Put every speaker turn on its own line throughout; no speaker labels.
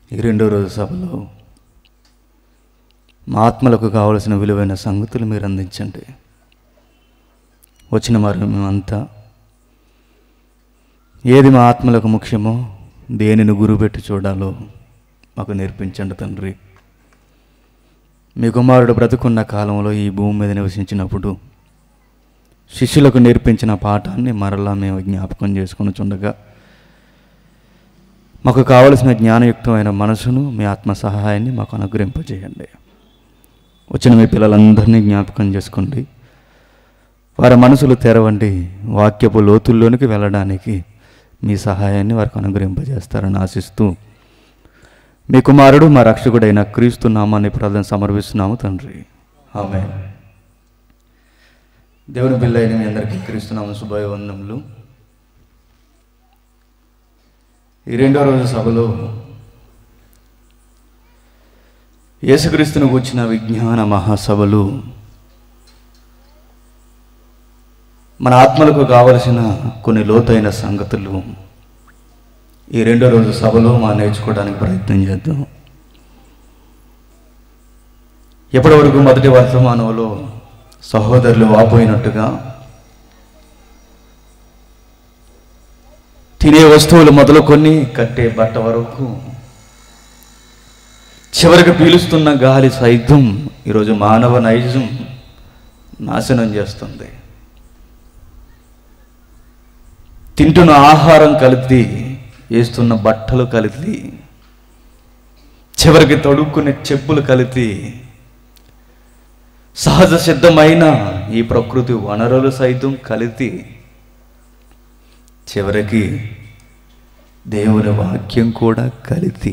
ఈ రెండో రోజు సభలో మా ఆత్మలకు కావలసిన విలువైన సంగతులు మీరు అందించండి వచ్చిన మరి మేమంతా ఏది మా ఆత్మలకు ముఖ్యమో దేనిని గురుపెట్టి చూడాలో మాకు నేర్పించండి తండ్రి మీ కుమారుడు బ్రతుకున్న కాలంలో ఈ భూమి మీద నివసించినప్పుడు శిష్యులకు నేర్పించిన పాఠాన్ని మరలా మేము జ్ఞాపకం చేసుకుని చుండగా మాకు కావలసిన జ్ఞానయుక్తమైన మనసును మీ ఆత్మ సహాయాన్ని మాకు అనుగ్రహింపజేయండి వచ్చిన మీ పిల్లలందరినీ జ్ఞాపకం చేసుకోండి వారి మనసులు తెరవండి వాక్యపు లోతుల్లోనికి వెళ్ళడానికి మీ సహాయాన్ని వారికి అనుగ్రహింపజేస్తారని ఆశిస్తూ మీ కుమారుడు మా రక్షకుడైన క్రీస్తు నామాన్ని ప్రార్థన సమర్పిస్తున్నాము తండ్రి ఆమె దేవుని బిల్ల అయిన మీ అందరికీ క్రీస్తునామ శుభవందనములు ఈ రెండో రోజు సభలో యేసుక్రీస్తును కూర్చిన విజ్ఞాన మహాసభలు మన ఆత్మలకు కావలసిన కొన్ని లోతైన సంగతులు ఈ రెండో రోజు సభలో మా నేర్చుకోవడానికి ప్రయత్నం చేద్దాం ఎప్పటి వరకు మొదటి వర్తమానంలో సహోదరులు వాపోయినట్టుగా తినే వస్తువులు మొదలుకొని కట్టే బట్ట వరకు చివరికి పీలుస్తున్న గాలి సైతం ఈరోజు మానవ నైజం నాశనం చేస్తుంది తింటున్న ఆహారం కలిపి వేస్తున్న బట్టలు కలిపి చివరికి తొడుక్కునే చెప్పులు కలిపి సహజ సిద్ధమైన ఈ ప్రకృతి వనరులు సైతం కలిపి చివరికి దేవుని వాక్యం కూడా కలిపి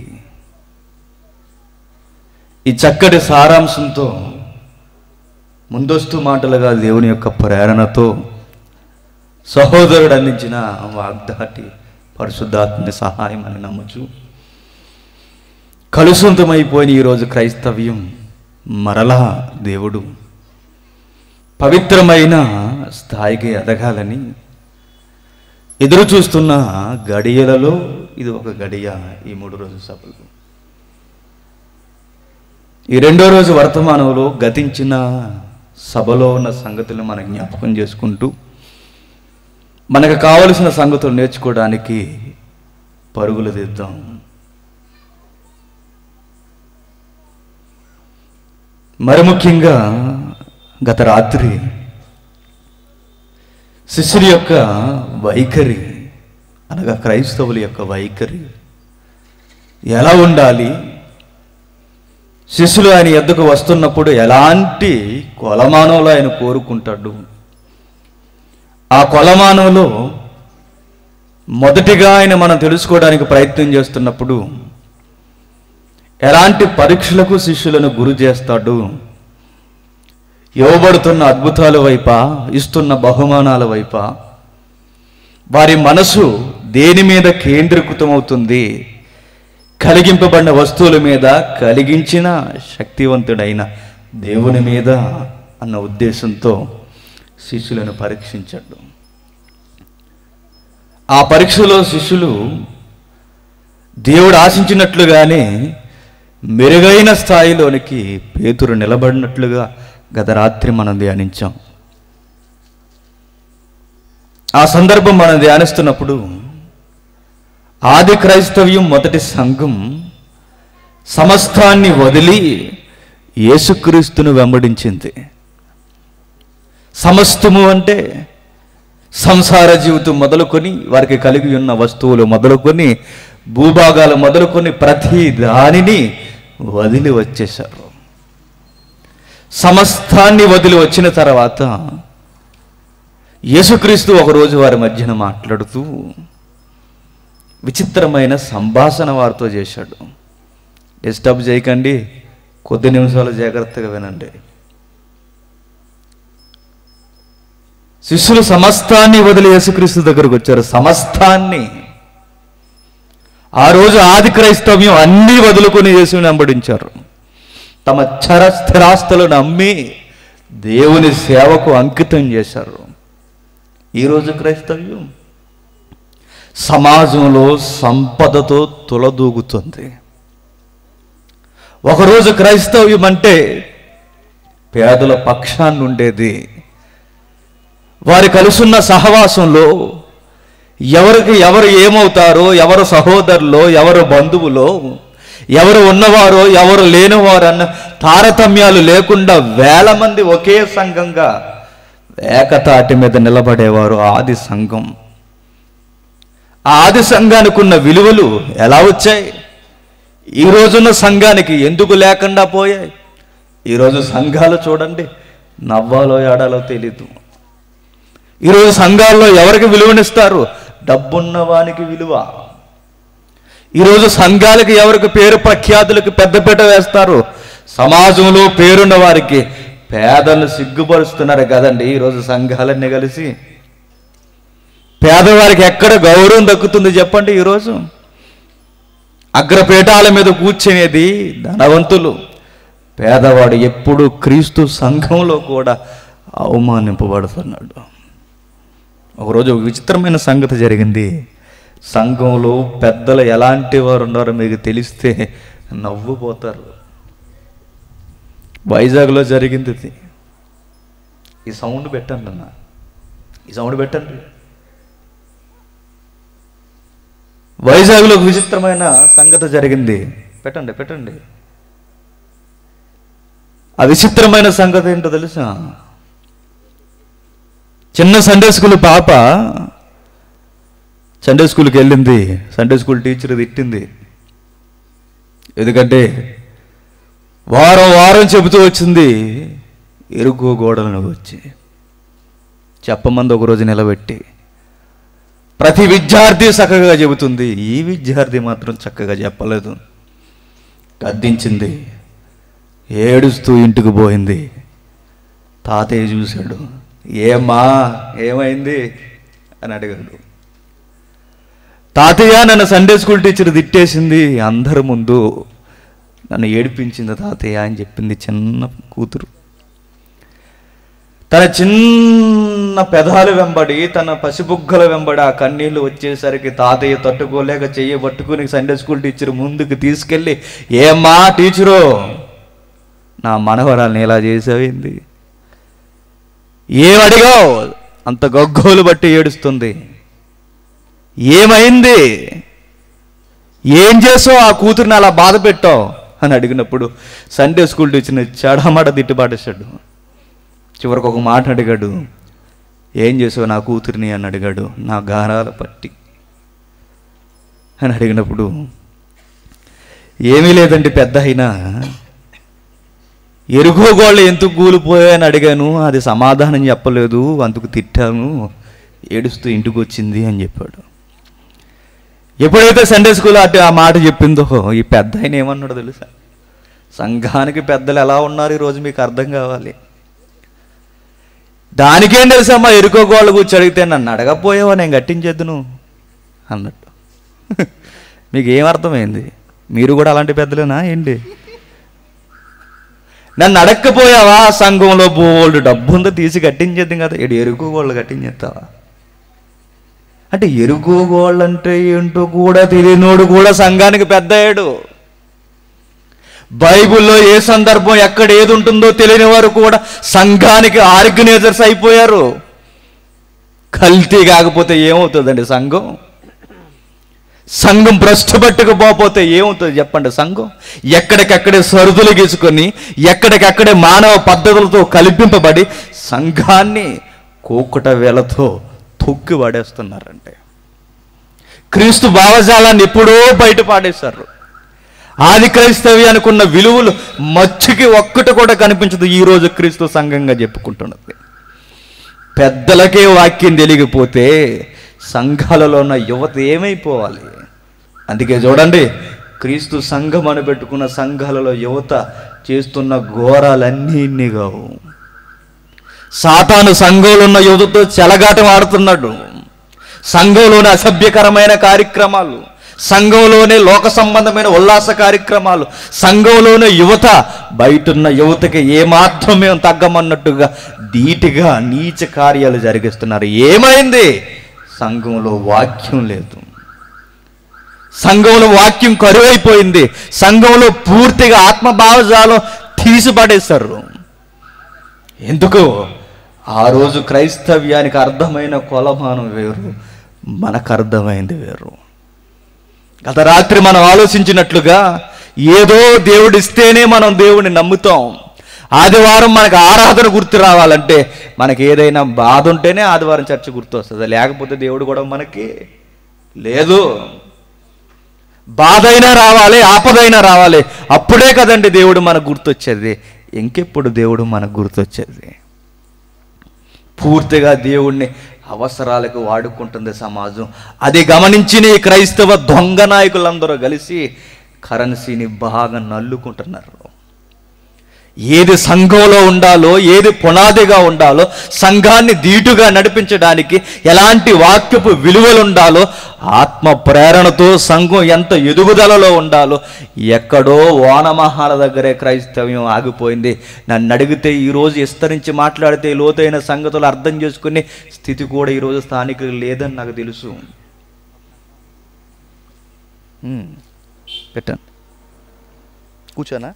ఈ చక్కటి సారాంశంతో ముందస్తు మాటలుగా దేవుని యొక్క ప్రేరణతో సహోదరుడు అందించిన వాగ్దాటి పరిశుద్ధాత్మని సహాయం అని నమ్మచ్చు కలుసొంతమైపోయిన ఈరోజు క్రైస్తవ్యం మరలా దేవుడు పవిత్రమైన స్థాయికి ఎదగాలని ఎదురు చూస్తున్న గడియలలో ఇది ఒక గడియ ఈ మూడు రోజు సభలు ఈ రెండో రోజు వర్తమానంలో గతించిన సభలో ఉన్న సంగతులు మనం జ్ఞాపకం చేసుకుంటూ మనకు కావలసిన సంగతులు నేర్చుకోవడానికి పరుగులు తీద్దాం మరి ముఖ్యంగా గత రాత్రి శిష్యుని యొక్క వైఖరి అనగా క్రైస్తవుల యొక్క వైఖరి ఎలా ఉండాలి శిష్యులు ఆయన ఎద్దుకు వస్తున్నప్పుడు ఎలాంటి కొలమానంలో ఆయన కోరుకుంటాడు ఆ కొలమానంలో మొదటిగా ఆయన మనం తెలుసుకోవడానికి ప్రయత్నం చేస్తున్నప్పుడు ఎలాంటి పరీక్షలకు శిష్యులను గురి చేస్తాడు ఇవ్వబడుతున్న అద్భుతాల వైపా ఇస్తున్న బహుమానాల వైపా వారి మనసు దేని మీద కేంద్రీకృతమవుతుంది కలిగింపబడిన వస్తువుల మీద కలిగించిన శక్తివంతుడైన దేవుని మీద అన్న ఉద్దేశంతో శిష్యులను పరీక్షించాడు ఆ పరీక్షలో శిష్యులు దేవుడు ఆశించినట్లుగానే మెరుగైన స్థాయిలోనికి పేతురు నిలబడినట్లుగా గత రాత్రి మనం ధ్యానించాం ఆ సందర్భం మనం ధ్యానిస్తున్నప్పుడు ఆది క్రైస్తవ్యం మొదటి సంఘం సమస్తాన్ని వదిలి యేసుక్రీస్తును వెంబడించింది సమస్తము అంటే సంసార జీవితం మొదలుకొని వారికి కలిగి ఉన్న వస్తువులు మొదలుకొని భూభాగాలు మొదలుకొని ప్రతి దానిని వదిలి వచ్చేశారు సమస్తాన్ని వదిలి వచ్చిన తర్వాత యేసుక్రీస్తు ఒకరోజు వారి మధ్యన మాట్లాడుతూ విచిత్రమైన సంభాషణ వారితో చేశాడు డిస్టర్బ్ చేయకండి కొద్ది నిమిషాలు జాగ్రత్తగా వినండి శిష్యులు సమస్తాన్ని వదిలి యేసుక్రీస్తు దగ్గరకు వచ్చారు సమస్తాన్ని ఆ రోజు ఆది క్రైస్తవ్యం అన్నీ వదులుకొని యేసుని వెంబడించారు తమ చర స్థిరాస్తులను అమ్మి దేవుని సేవకు అంకితం చేశారు ఈరోజు క్రైస్తవ్యం సమాజంలో సంపదతో తులదూగుతుంది ఒకరోజు క్రైస్తవ్యం అంటే పేదల పక్షాన్ని ఉండేది వారి కలుసున్న సహవాసంలో ఎవరికి ఎవరు ఏమవుతారో ఎవరు సహోదరులో ఎవరు బంధువులో ఎవరు ఉన్నవారో ఎవరు లేనివారు అన్న తారతమ్యాలు లేకుండా వేల మంది ఒకే సంఘంగా ఏకతాటి మీద నిలబడేవారు ఆది సంఘం ఆ ఆది సంఘానికి ఉన్న విలువలు ఎలా వచ్చాయి ఈ రోజున్న సంఘానికి ఎందుకు లేకుండా పోయాయి ఈరోజు సంఘాలు చూడండి నవ్వాలో ఏడాలో తెలీదు ఈరోజు సంఘాల్లో ఎవరికి విలువనిస్తారు డబ్బున్న వానికి విలువ ఈరోజు సంఘాలకి ఎవరికి పేరు ప్రఖ్యాతులకు పెద్దపీట వేస్తారు సమాజంలో పేరున్న వారికి పేదలను సిగ్గుపరుస్తున్నారు కదండి ఈరోజు సంఘాలన్నీ కలిసి పేదవారికి ఎక్కడ గౌరవం దక్కుతుంది చెప్పండి ఈరోజు అగ్రపీఠాల మీద కూర్చునేది ధనవంతులు పేదవాడు ఎప్పుడు క్రీస్తు సంఘంలో కూడా అవమానింపబడుతున్నాడు ఒకరోజు ఒక విచిత్రమైన సంగతి జరిగింది సంఘంలో పెద్దలు ఎలాంటి వారు ఉన్నారో మీకు తెలిస్తే నవ్వుపోతారు వైజాగ్లో జరిగింది ఇది ఈ సౌండ్ పెట్టండి అన్న ఈ సౌండ్ పెట్టండి వైజాగ్లో ఒక విచిత్రమైన సంగతి జరిగింది పెట్టండి పెట్టండి ఆ విచిత్రమైన సంగతి ఏంటో తెలుసా చిన్న సండే స్కూల్ పాప సండే స్కూల్కి వెళ్ళింది సండే స్కూల్ టీచర్ తిట్టింది ఎందుకంటే వారం వారం చెబుతూ వచ్చింది ఎరుగు గోడలను వచ్చి చెప్పమంది ఒకరోజు నిలబెట్టి ప్రతి విద్యార్థి చక్కగా చెబుతుంది ఈ విద్యార్థి మాత్రం చక్కగా చెప్పలేదు గద్దించింది ఏడుస్తూ ఇంటికి పోయింది తాతయ్య చూశాడు ఏమ్మా ఏమైంది అని అడిగాడు తాతయ్య నన్ను సండే స్కూల్ టీచర్ తిట్టేసింది అందరి ముందు నన్ను ఏడిపించింది తాతయ్య అని చెప్పింది చిన్న కూతురు తన చిన్న పెదాలు వెంబడి తన పసిబుగ్గల వెంబడి ఆ కన్నీళ్లు వచ్చేసరికి తాతయ్య తట్టుకోలేక చెయ్యి పట్టుకుని సండే స్కూల్ టీచర్ ముందుకు తీసుకెళ్ళి ఏమ్మా టీచరు నా మనవరాల్ని ఇలా చేసావింది ఏమడిగావు అంత గగ్గోలు బట్టి ఏడుస్తుంది ఏమైంది ఏం చేసావు ఆ కూతురిని అలా బాధ పెట్టావు అని అడిగినప్పుడు సండే స్కూల్ టీచర్ని చెడమాట తిట్టి పాడేశాడు చివరికి ఒక మాట అడిగాడు ఏం చేసావు నా కూతురిని అని అడిగాడు నా గారాల పట్టి అని అడిగినప్పుడు ఏమీ లేదండి పెద్ద అయినా ఎరుగోగోళ్ళు ఎందుకు కూలిపోయాయని అడిగాను అది సమాధానం చెప్పలేదు అందుకు తిట్టాను ఏడుస్తూ ఇంటికి వచ్చింది అని చెప్పాడు ఎప్పుడైతే సండే స్కూల్ అటు ఆ మాట చెప్పిందో ఈ పెద్ద ఆయన ఏమన్నాడు తెలుసా సంఘానికి పెద్దలు ఎలా ఉన్నారు ఈరోజు మీకు అర్థం కావాలి దానికేం తెలుసమ్మా ఎరుకోగోళ్ళు కూర్చో అడిగితే నన్ను అడగపోయావా నేను కట్టించేద్దును అన్నట్టు మీకు ఏం అర్థమైంది మీరు కూడా అలాంటి పెద్దలేనా ఏంటి నన్ను అడక్కపోయావా సంఘంలో బోల్డ్ డబ్బు ఉందో తీసి కట్టించేద్దాం కదా ఇటు ఎరుకు గోళ్ళు కట్టించేస్తావా అంటే ఎరుకు గోళ్ళు అంటే ఏంటో కూడా తెలియనోడు కూడా సంఘానికి పెద్ద అయ్యాడు బైబిల్లో ఏ సందర్భం ఎక్కడ ఏది ఉంటుందో తెలియని వారు కూడా సంఘానికి ఆర్గనైజర్స్ అయిపోయారు కల్తీ కాకపోతే ఏమవుతుందండి సంఘం సంఘం భ్రష్టుపట్టుకుపోతే ఏమవుతుంది చెప్పండి సంఘం ఎక్కడికక్కడే సరుదులు గీసుకొని ఎక్కడికక్కడే మానవ పద్ధతులతో కల్పింపబడి సంఘాన్ని కూకుట వేలతో తొక్కి పడేస్తున్నారంటే క్రీస్తు భావజాలాన్ని ఎప్పుడో బయట పాడేశారు ఆది క్రైస్తవ్యానికి ఉన్న విలువలు మచ్చుకి ఒక్కటి కూడా కనిపించదు ఈ రోజు క్రీస్తు సంఘంగా చెప్పుకుంటున్నది పెద్దలకే వాక్యం తెలియకపోతే సంఘాలలో ఉన్న యువత ఏమైపోవాలి అందుకే చూడండి క్రీస్తు సంఘం అని పెట్టుకున్న సంఘాలలో యువత చేస్తున్న ఘోరాలన్నీ ఇన్ని కావు సాతాను సంఘంలో ఉన్న యువతతో చెలగాటం ఆడుతున్నాడు సంఘంలోని అసభ్యకరమైన కార్యక్రమాలు సంఘంలోనే లోక సంబంధమైన ఉల్లాస కార్యక్రమాలు సంఘంలోనే యువత బయటున్న యువతకి ఏమాత్రం మేము తగ్గమన్నట్టుగా ధీటుగా నీచ కార్యాలు జరిగిస్తున్నారు ఏమైంది సంఘంలో వాక్యం లేదు సంఘంలో వాక్యం కరువైపోయింది సంఘంలో పూర్తిగా ఆత్మభావజాలం తీసిపడేశారు ఎందుకు ఆ రోజు క్రైస్తవ్యానికి అర్థమైన కొలమానం వేరు మనకు అర్థమైంది వేరు గత రాత్రి మనం ఆలోచించినట్లుగా ఏదో దేవుడిస్తేనే మనం దేవుడిని నమ్ముతాం ఆదివారం మనకు ఆరాధన గుర్తు రావాలంటే మనకి ఏదైనా బాధ ఉంటేనే ఆదివారం చర్చ గుర్తు వస్తుంది లేకపోతే దేవుడు కూడా మనకి లేదు బాధ అయినా రావాలి ఆపదైనా రావాలి అప్పుడే కదండి దేవుడు మనకు గుర్తొచ్చేది ఇంకెప్పుడు దేవుడు మనకు గుర్తొచ్చేది పూర్తిగా దేవుణ్ణి అవసరాలకు వాడుకుంటుంది సమాజం అది గమనించిన ఈ క్రైస్తవ దొంగ నాయకులందరూ కలిసి కరెన్సీని బాగా నల్లుకుంటున్నారు ఏది సంఘంలో ఉండాలో ఏది పునాదిగా ఉండాలో సంఘాన్ని ధీటుగా నడిపించడానికి ఎలాంటి వాక్యపు విలువలు ఉండాలో ఆత్మ ప్రేరణతో సంఘం ఎంత ఎదుగుదలలో ఉండాలో ఎక్కడో ఓనమహాల దగ్గరే క్రైస్తవ్యం ఆగిపోయింది నన్ను అడిగితే ఈరోజు విస్తరించి మాట్లాడితే లోతైన సంగతులు అర్థం చేసుకునే స్థితి కూడా ఈరోజు స్థానికులు లేదని నాకు తెలుసు ఉమ్, పెట్టాను కూర్చోనా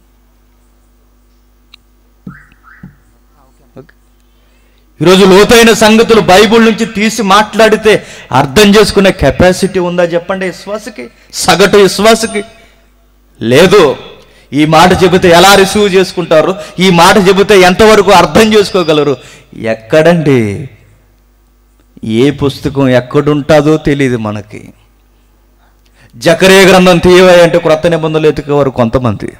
ఓకే. ఈరోజు లోతైన సంగతులు బైబిల్ నుంచి తీసి మాట్లాడితే అర్థం చేసుకునే కెపాసిటీ ఉందా చెప్పండి విశ్వాసకి సగటు విశ్వాసకి లేదు ఈ మాట చెబితే ఎలా రిసీవ్ చేసుకుంటారు ఈ మాట చెబితే ఎంతవరకు అర్థం చేసుకోగలరు ఎక్కడండి ఏ పుస్తకం ఎక్కడుంటుందో తెలియదు మనకి జకరే గ్రంథం తీయవే అంటే క్రొత్త నిబంధనలు ఎత్తుకేవారు కొంతమంది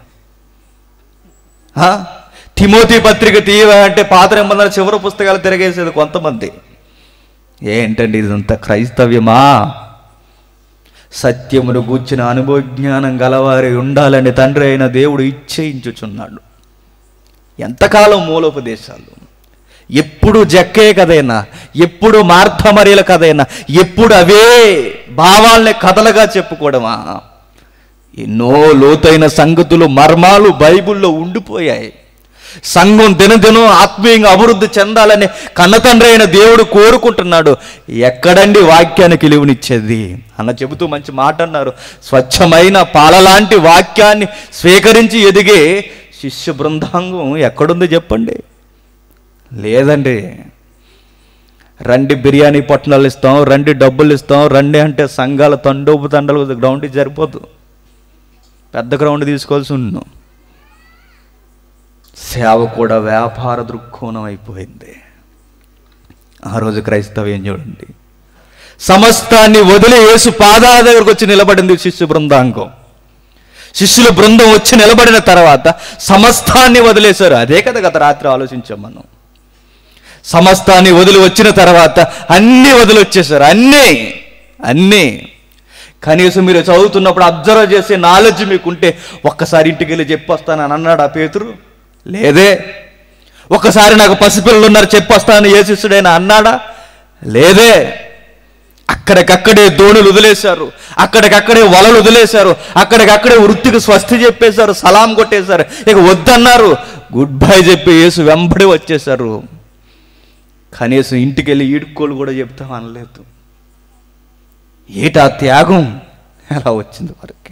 ఆ? తిమోతి పత్రిక తీయవే అంటే పాత నిబంధనల చివరి పుస్తకాలు తిరగేసేది కొంతమంది ఏంటండి ఇదంతా క్రైస్తవ్యమా సత్యమును గూర్చిన అనుభవజ్ఞానం గలవారి ఉండాలని తండ్రి అయిన దేవుడు ఇచ్చేయించుచున్నాడు ఎంతకాలం మూలోపదేశాలు ఎప్పుడు జక్కే కదైనా ఎప్పుడు మార్ధమర్యల కదైనా ఎప్పుడు అవే భావాల్ని కథలుగా చెప్పుకోవడమా ఎన్నో లోతైన సంగతులు మర్మాలు బైబిల్లో ఉండిపోయాయి సంఘం దినదినం ఆత్మీయంగా అభివృద్ధి చెందాలని కన్నతండ్రి అయిన దేవుడు కోరుకుంటున్నాడు ఎక్కడండి వాక్యానికి విలువనిచ్చేది అన్న చెబుతూ మంచి మాట అన్నారు స్వచ్ఛమైన పాలలాంటి వాక్యాన్ని స్వీకరించి ఎదిగే శిష్య బృందాంగం ఎక్కడుంది చెప్పండి లేదండి రండి బిర్యానీ పొట్టణాలు ఇస్తాం రండి డబ్బులు ఇస్తాం రండి అంటే సంఘాల తండోపు తండలు గ్రౌండ్కి సరిపోదు పెద్ద గ్రౌండ్ తీసుకోవాల్సి ఉన్నాం సేవ కూడా వ్యాపార దృక్కోణం అయిపోయింది ఆ రోజు క్రైస్తవ్యం చూడండి సమస్తాన్ని వదిలి యేసు పాదాల దగ్గరకు వచ్చి నిలబడింది శిష్యు బృందాంగం శిష్యుల బృందం వచ్చి నిలబడిన తర్వాత సమస్తాన్ని వదిలేశారు అదే కదా గత రాత్రి ఆలోచించాం మనం సమస్తాన్ని వదిలి వచ్చిన తర్వాత అన్నీ వదిలి వచ్చేసారు అన్నీ అన్నీ కనీసం మీరు చదువుతున్నప్పుడు అబ్జర్వ్ చేసే నాలెడ్జ్ మీకుంటే ఒక్కసారి ఇంటికి వెళ్ళి చెప్పొస్తానని అన్నాడు ఆ పేతురు లేదే ఒక్కసారి నాకు పసిపిల్లలు ఉన్నారు చెప్పొస్తానని ఏ శిష్యుడైనా అన్నాడా లేదే అక్కడికక్కడే దోణులు వదిలేశారు అక్కడికక్కడే వలలు వదిలేశారు అక్కడికక్కడే వృత్తికి స్వస్తి చెప్పేశారు సలాం కొట్టేశారు ఇక వద్దన్నారు గుడ్ బై చెప్పి యేసు వెంబడి వచ్చేశారు కనీసం ఇంటికి వెళ్ళి ఈడుకోలు కూడా చెప్తాం అనలేదు ఏటా త్యాగం ఎలా వచ్చింది వారికి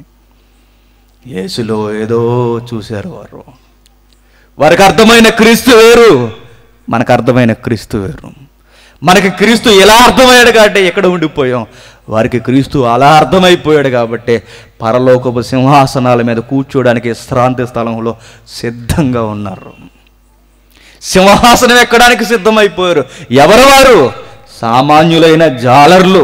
యేసులో ఏదో చూశారు వారు వారికి అర్థమైన క్రీస్తు వేరు మనకు అర్థమైన క్రీస్తు వేరు మనకి క్రీస్తు ఎలా అర్థమయ్యాడు కాబట్టి ఎక్కడ ఉండిపోయాం వారికి క్రీస్తు అలా అర్థమైపోయాడు కాబట్టి పరలోకపు సింహాసనాల మీద కూర్చోడానికి శ్రాంతి స్థలంలో సిద్ధంగా ఉన్నారు సింహాసనం ఎక్కడానికి సిద్ధమైపోయారు ఎవరు వారు సామాన్యులైన జాలర్లు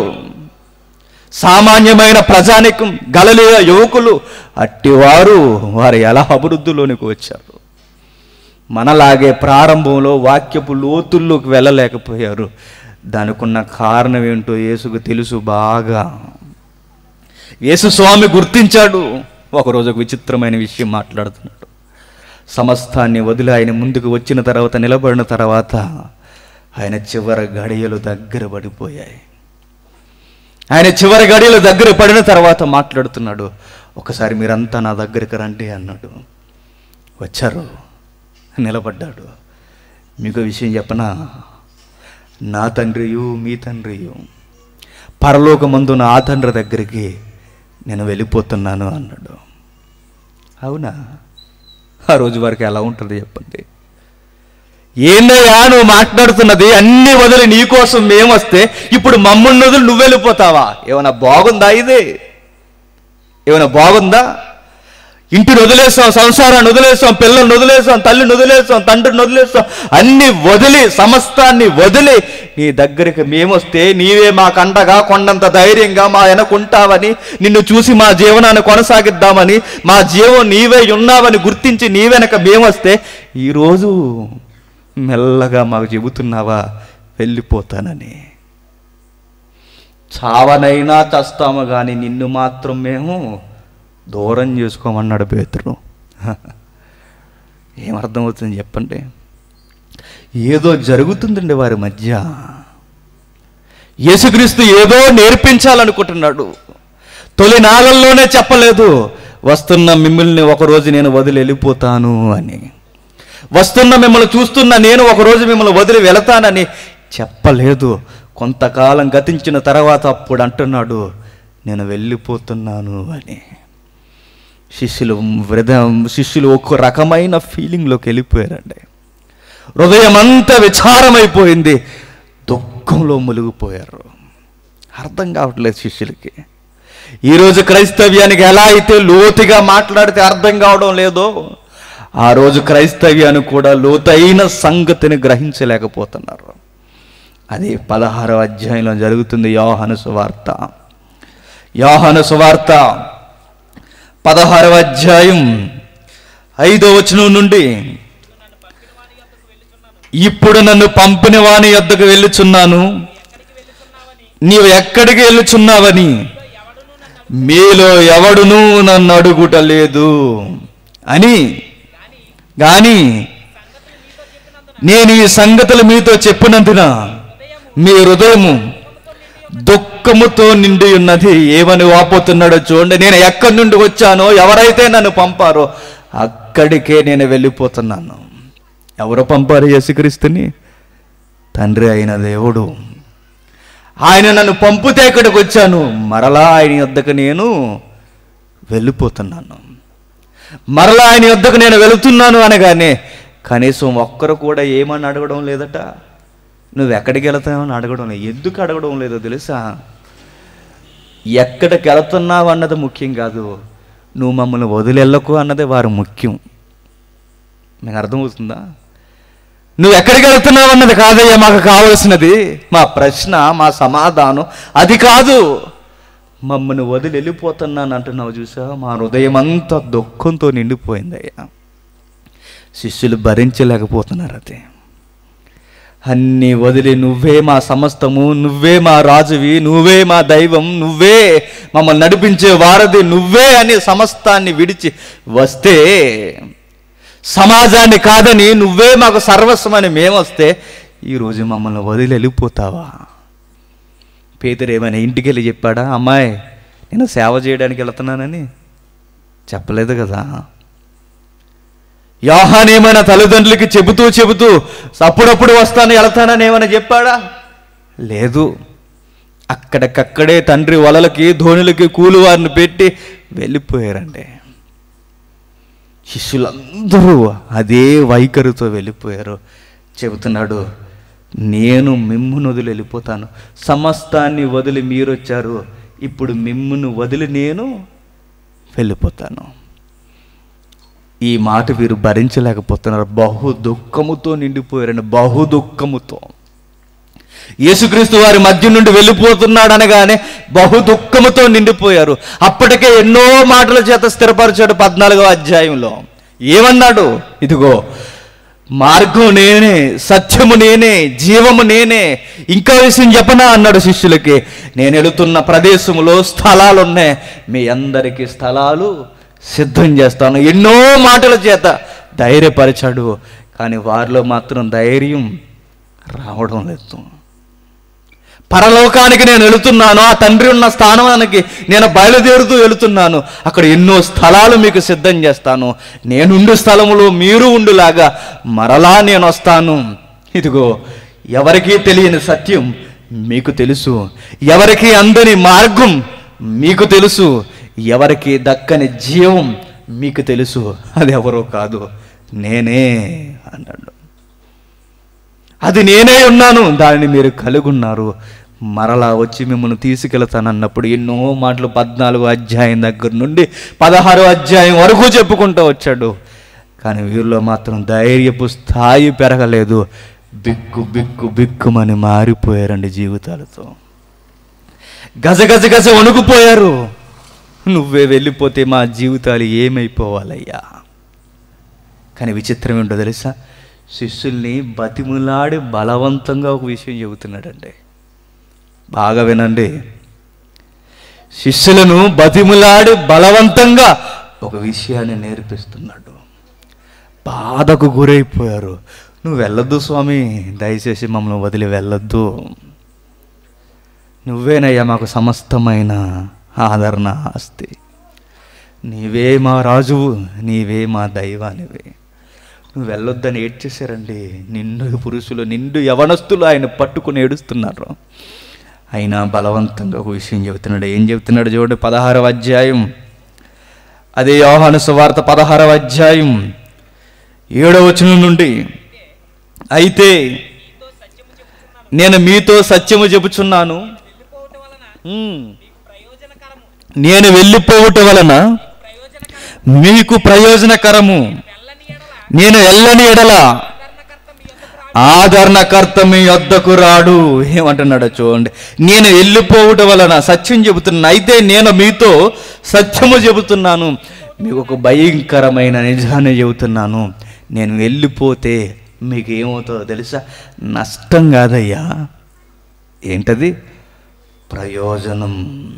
సామాన్యమైన ప్రజానికం గలలియ యువకులు అట్టివారు వారు ఎలా అభివృద్ధిలోనికి వచ్చారు మనలాగే ప్రారంభంలో వాక్యపు లోతుల్లోకి వెళ్ళలేకపోయారు దానికున్న కారణం ఏంటో యేసుకు తెలుసు బాగా యేసు స్వామి గుర్తించాడు ఒకరోజు ఒక విచిత్రమైన విషయం మాట్లాడుతున్నాడు సమస్తాన్ని వదిలి ఆయన ముందుకు వచ్చిన తర్వాత నిలబడిన తర్వాత ఆయన చివరి గడియలు దగ్గర పడిపోయాయి ఆయన చివరి గడియలు దగ్గర పడిన తర్వాత మాట్లాడుతున్నాడు ఒకసారి మీరంతా నా దగ్గరికి రండి అన్నాడు వచ్చారు నిలబడ్డాడు మీకు విషయం చెప్పనా నా తండ్రియు మీ తండ్రియు పరలోకమందు నా తండ్రి దగ్గరికి నేను వెళ్ళిపోతున్నాను అన్నాడు అవునా ఆ రోజు వరకు ఎలా ఉంటుంది చెప్పండి ఏందయ్యా నువ్వు మాట్లాడుతున్నది అన్ని వదిలి నీ కోసం మేమొస్తే ఇప్పుడు మమ్మల్ని వదిలి నువ్వు వెళ్ళిపోతావా ఏమైనా బాగుందా ఇది ఏమైనా బాగుందా ఇంటిని వదిలేసాం సంసారాన్ని వదిలేసాం పిల్లల్ని వదిలేసాం తల్లిని వదిలేసాం తండ్రిని వదిలేసాం అన్ని వదిలి సమస్తాన్ని వదిలి నీ దగ్గరికి మేమొస్తే నీవే మా కండగా కొండంత ధైర్యంగా మా వెనకుంటావని నిన్ను చూసి మా జీవనాన్ని కొనసాగిద్దామని మా జీవం నీవే ఉన్నావని గుర్తించి నీ వెనక మేమొస్తే ఈరోజు మెల్లగా మాకు చెబుతున్నావా వెళ్ళిపోతానని చావనైనా చస్తాము కానీ నిన్ను మాత్రం మేము దూరం చేసుకోమన్నాడు పేతురు ఏమర్థమవుతుంది చెప్పండి ఏదో జరుగుతుందండి వారి మధ్య యేసుక్రీస్తు ఏదో నేర్పించాలనుకుంటున్నాడు తొలి నాగల్లోనే చెప్పలేదు వస్తున్న మిమ్మల్ని ఒకరోజు నేను వదిలి వెళ్ళిపోతాను అని వస్తున్న మిమ్మల్ని చూస్తున్న నేను ఒకరోజు మిమ్మల్ని వదిలి వెళతానని చెప్పలేదు కొంతకాలం గతించిన తర్వాత అప్పుడు అంటున్నాడు నేను వెళ్ళిపోతున్నాను అని శిష్యులు వృధ శిష్యులు ఒక రకమైన ఫీలింగ్లోకి వెళ్ళిపోయారండి హృదయం అంతా విచారమైపోయింది దుఃఖంలో మునిగిపోయారు అర్థం కావట్లేదు శిష్యులకి ఈరోజు క్రైస్తవ్యానికి ఎలా అయితే లోతుగా మాట్లాడితే అర్థం కావడం లేదో ఆ రోజు క్రైస్తవ్యాన్ని కూడా లోతైన సంగతిని గ్రహించలేకపోతున్నారు అది పదహారవ అధ్యాయంలో జరుగుతుంది యోహాను సువార్త యోహాను సువార్త పదహారవ అధ్యాయం ఐదో వచనం నుండి ఇప్పుడు నన్ను పంపిన వాని యొద్దకు వెళ్ళుచున్నాను నీవు ఎక్కడికి వెళ్ళుచున్నావని మీలో ఎవడునూ నన్ను అడుగుట లేదు అని గాని నేను ఈ సంగతులు మీతో చెప్పినందున మీ హృదయము దుఃఖముతో నిండి ఉన్నది ఏమని వాపోతున్నాడో చూడండి నేను ఎక్కడి నుండి వచ్చానో ఎవరైతే నన్ను పంపారో అక్కడికే నేను వెళ్ళిపోతున్నాను ఎవరు పంపారు యేసుక్రీస్తుని తండ్రి అయిన దేవుడు ఆయన నన్ను పంపితే ఇక్కడికి వచ్చాను మరలా ఆయన యొద్దకు నేను వెళ్ళిపోతున్నాను మరలా ఆయన యొద్దకు నేను వెళుతున్నాను అనగానే కనీసం ఒక్కరు కూడా ఏమని అడగడం లేదట నువ్వు ఎక్కడికి వెళతావని అడగడం లేదు ఎందుకు అడగడం లేదో తెలుసా ఎక్కడికి వెళుతున్నావు అన్నది ముఖ్యం కాదు నువ్వు మమ్మల్ని వదిలెళ్ళకు అన్నది వారు ముఖ్యం మీకు అర్థమవుతుందా నువ్వు ఎక్కడికి వెళ్తున్నావు అన్నది కాదయ్యా మాకు కావలసినది మా ప్రశ్న మా సమాధానం అది కాదు మమ్మల్ని వదిలి వెళ్ళిపోతున్నాను అంటున్నావు చూసా మా హృదయం అంతా దుఃఖంతో నిండిపోయిందయ్యా శిష్యులు భరించలేకపోతున్నారు అది అన్నీ వదిలి నువ్వే మా సమస్తము నువ్వే మా రాజువి నువ్వే మా దైవం నువ్వే మమ్మల్ని నడిపించే వారధి నువ్వే అని సమస్తాన్ని విడిచి వస్తే సమాజాన్ని కాదని నువ్వే మాకు సర్వస్వం అని మేమొస్తే ఈరోజు మమ్మల్ని వదిలి వెళ్ళిపోతావా పేదరేమైనా ఇంటికి వెళ్ళి చెప్పాడా అమ్మాయి నేను సేవ చేయడానికి వెళ్తున్నానని చెప్పలేదు కదా యోహాన్ ఏమైనా తల్లిదండ్రులకి చెబుతూ చెబుతూ అప్పుడప్పుడు వస్తాను వెళ్తానని ఏమైనా చెప్పాడా లేదు అక్కడికక్కడే తండ్రి వలలకి ధోనులకి కూలివారిని పెట్టి వెళ్ళిపోయారండి శిష్యులందరూ అదే వైఖరితో వెళ్ళిపోయారు చెబుతున్నాడు నేను మిమ్మును వదిలి వెళ్ళిపోతాను సమస్తాన్ని వదిలి మీరు వచ్చారు ఇప్పుడు మిమ్మును వదిలి నేను వెళ్ళిపోతాను ఈ మాట వీరు భరించలేకపోతున్నారు బహు దుఃఖముతో నిండిపోయారండి బహు దుఃఖముతో యేసుక్రీస్తు వారి మధ్య నుండి వెళ్ళిపోతున్నాడు అనగానే బహు దుఃఖముతో నిండిపోయారు అప్పటికే ఎన్నో మాటల చేత స్థిరపరిచాడు పద్నాలుగో అధ్యాయంలో ఏమన్నాడు ఇదిగో మార్గం నేనే సత్యము నేనే జీవము నేనే ఇంకా విషయం చెప్పనా అన్నాడు శిష్యులకి నేను వెళుతున్న ప్రదేశంలో స్థలాలు ఉన్నాయి మీ అందరికీ స్థలాలు సిద్ధం చేస్తాను ఎన్నో మాటల చేత ధైర్యపరిచాడు కానీ వారిలో మాత్రం ధైర్యం రావడం లేదు పరలోకానికి నేను వెళుతున్నాను ఆ తండ్రి ఉన్న స్థానానికి నేను బయలుదేరుతూ వెళుతున్నాను అక్కడ ఎన్నో స్థలాలు మీకు సిద్ధం చేస్తాను నేనుండు స్థలములో మీరు ఉండులాగా మరలా నేను వస్తాను ఇదిగో ఎవరికీ తెలియని సత్యం మీకు తెలుసు ఎవరికీ అందని మార్గం మీకు తెలుసు ఎవరికి దక్కని జీవం మీకు తెలుసు అది ఎవరో కాదు నేనే అన్నాడు అది నేనే ఉన్నాను దానిని మీరు కలుగున్నారు మరలా వచ్చి మిమ్మల్ని తీసుకెళ్తానన్నప్పుడు ఎన్నో మాటలు పద్నాలుగు అధ్యాయం దగ్గర నుండి పదహారు అధ్యాయం వరకు చెప్పుకుంటూ వచ్చాడు కానీ వీరిలో మాత్రం ధైర్యపు స్థాయి పెరగలేదు బిక్కు బిక్కు బిక్కుమని మారిపోయారండి జీవితాలతో గజ గజ గజ వణుకుపోయారు నువ్వే వెళ్ళిపోతే మా జీవితాలు ఏమైపోవాలయ్యా కానీ విచిత్రం ఏంటో తెలుసా శిష్యుల్ని బతిములాడి బలవంతంగా ఒక విషయం చెబుతున్నాడండి బాగా వినండి శిష్యులను బతిములాడి బలవంతంగా ఒక విషయాన్ని నేర్పిస్తున్నాడు బాధకు గురైపోయారు నువ్వు వెళ్ళొద్దు స్వామి దయచేసి మమ్మల్ని వదిలి వెళ్ళొద్దు నువ్వేనయ్యా మాకు సమస్తమైన ఆదరణ ఆస్తి నీవే మా రాజువు నీవే మా దైవానివే నువ్వు వెళ్ళొద్దని ఏడ్చేశారండి నిండు పురుషులు నిండు యవనస్తులు ఆయన పట్టుకుని ఏడుస్తున్నారు అయినా బలవంతంగా ఒక విషయం చెబుతున్నాడు ఏం చెబుతున్నాడు చూడండి పదహారవ అధ్యాయం అదే యోహాను సువార్త పదహారవ అధ్యాయం ఏడవ వచనం నుండి అయితే నేను మీతో సత్యము చెబుచున్నాను ఉమ్. నేను వెళ్ళిపోవట వలన మీకు ప్రయోజనకరము నేను ఎల్లని ఎడల ఆదరణకర్త మీ వద్దకు రాడు ఏమంటున్నాడో చూడండి నేను వెళ్ళిపోవుట వలన సత్యం చెబుతున్నాను అయితే నేను మీతో సత్యము చెబుతున్నాను మీకు ఒక భయంకరమైన నిజాన్ని చెబుతున్నాను నేను వెళ్ళిపోతే మీకు ఏమవుతుందో తెలుసా నష్టం కాదయ్యా ఏంటది ప్రయోజనం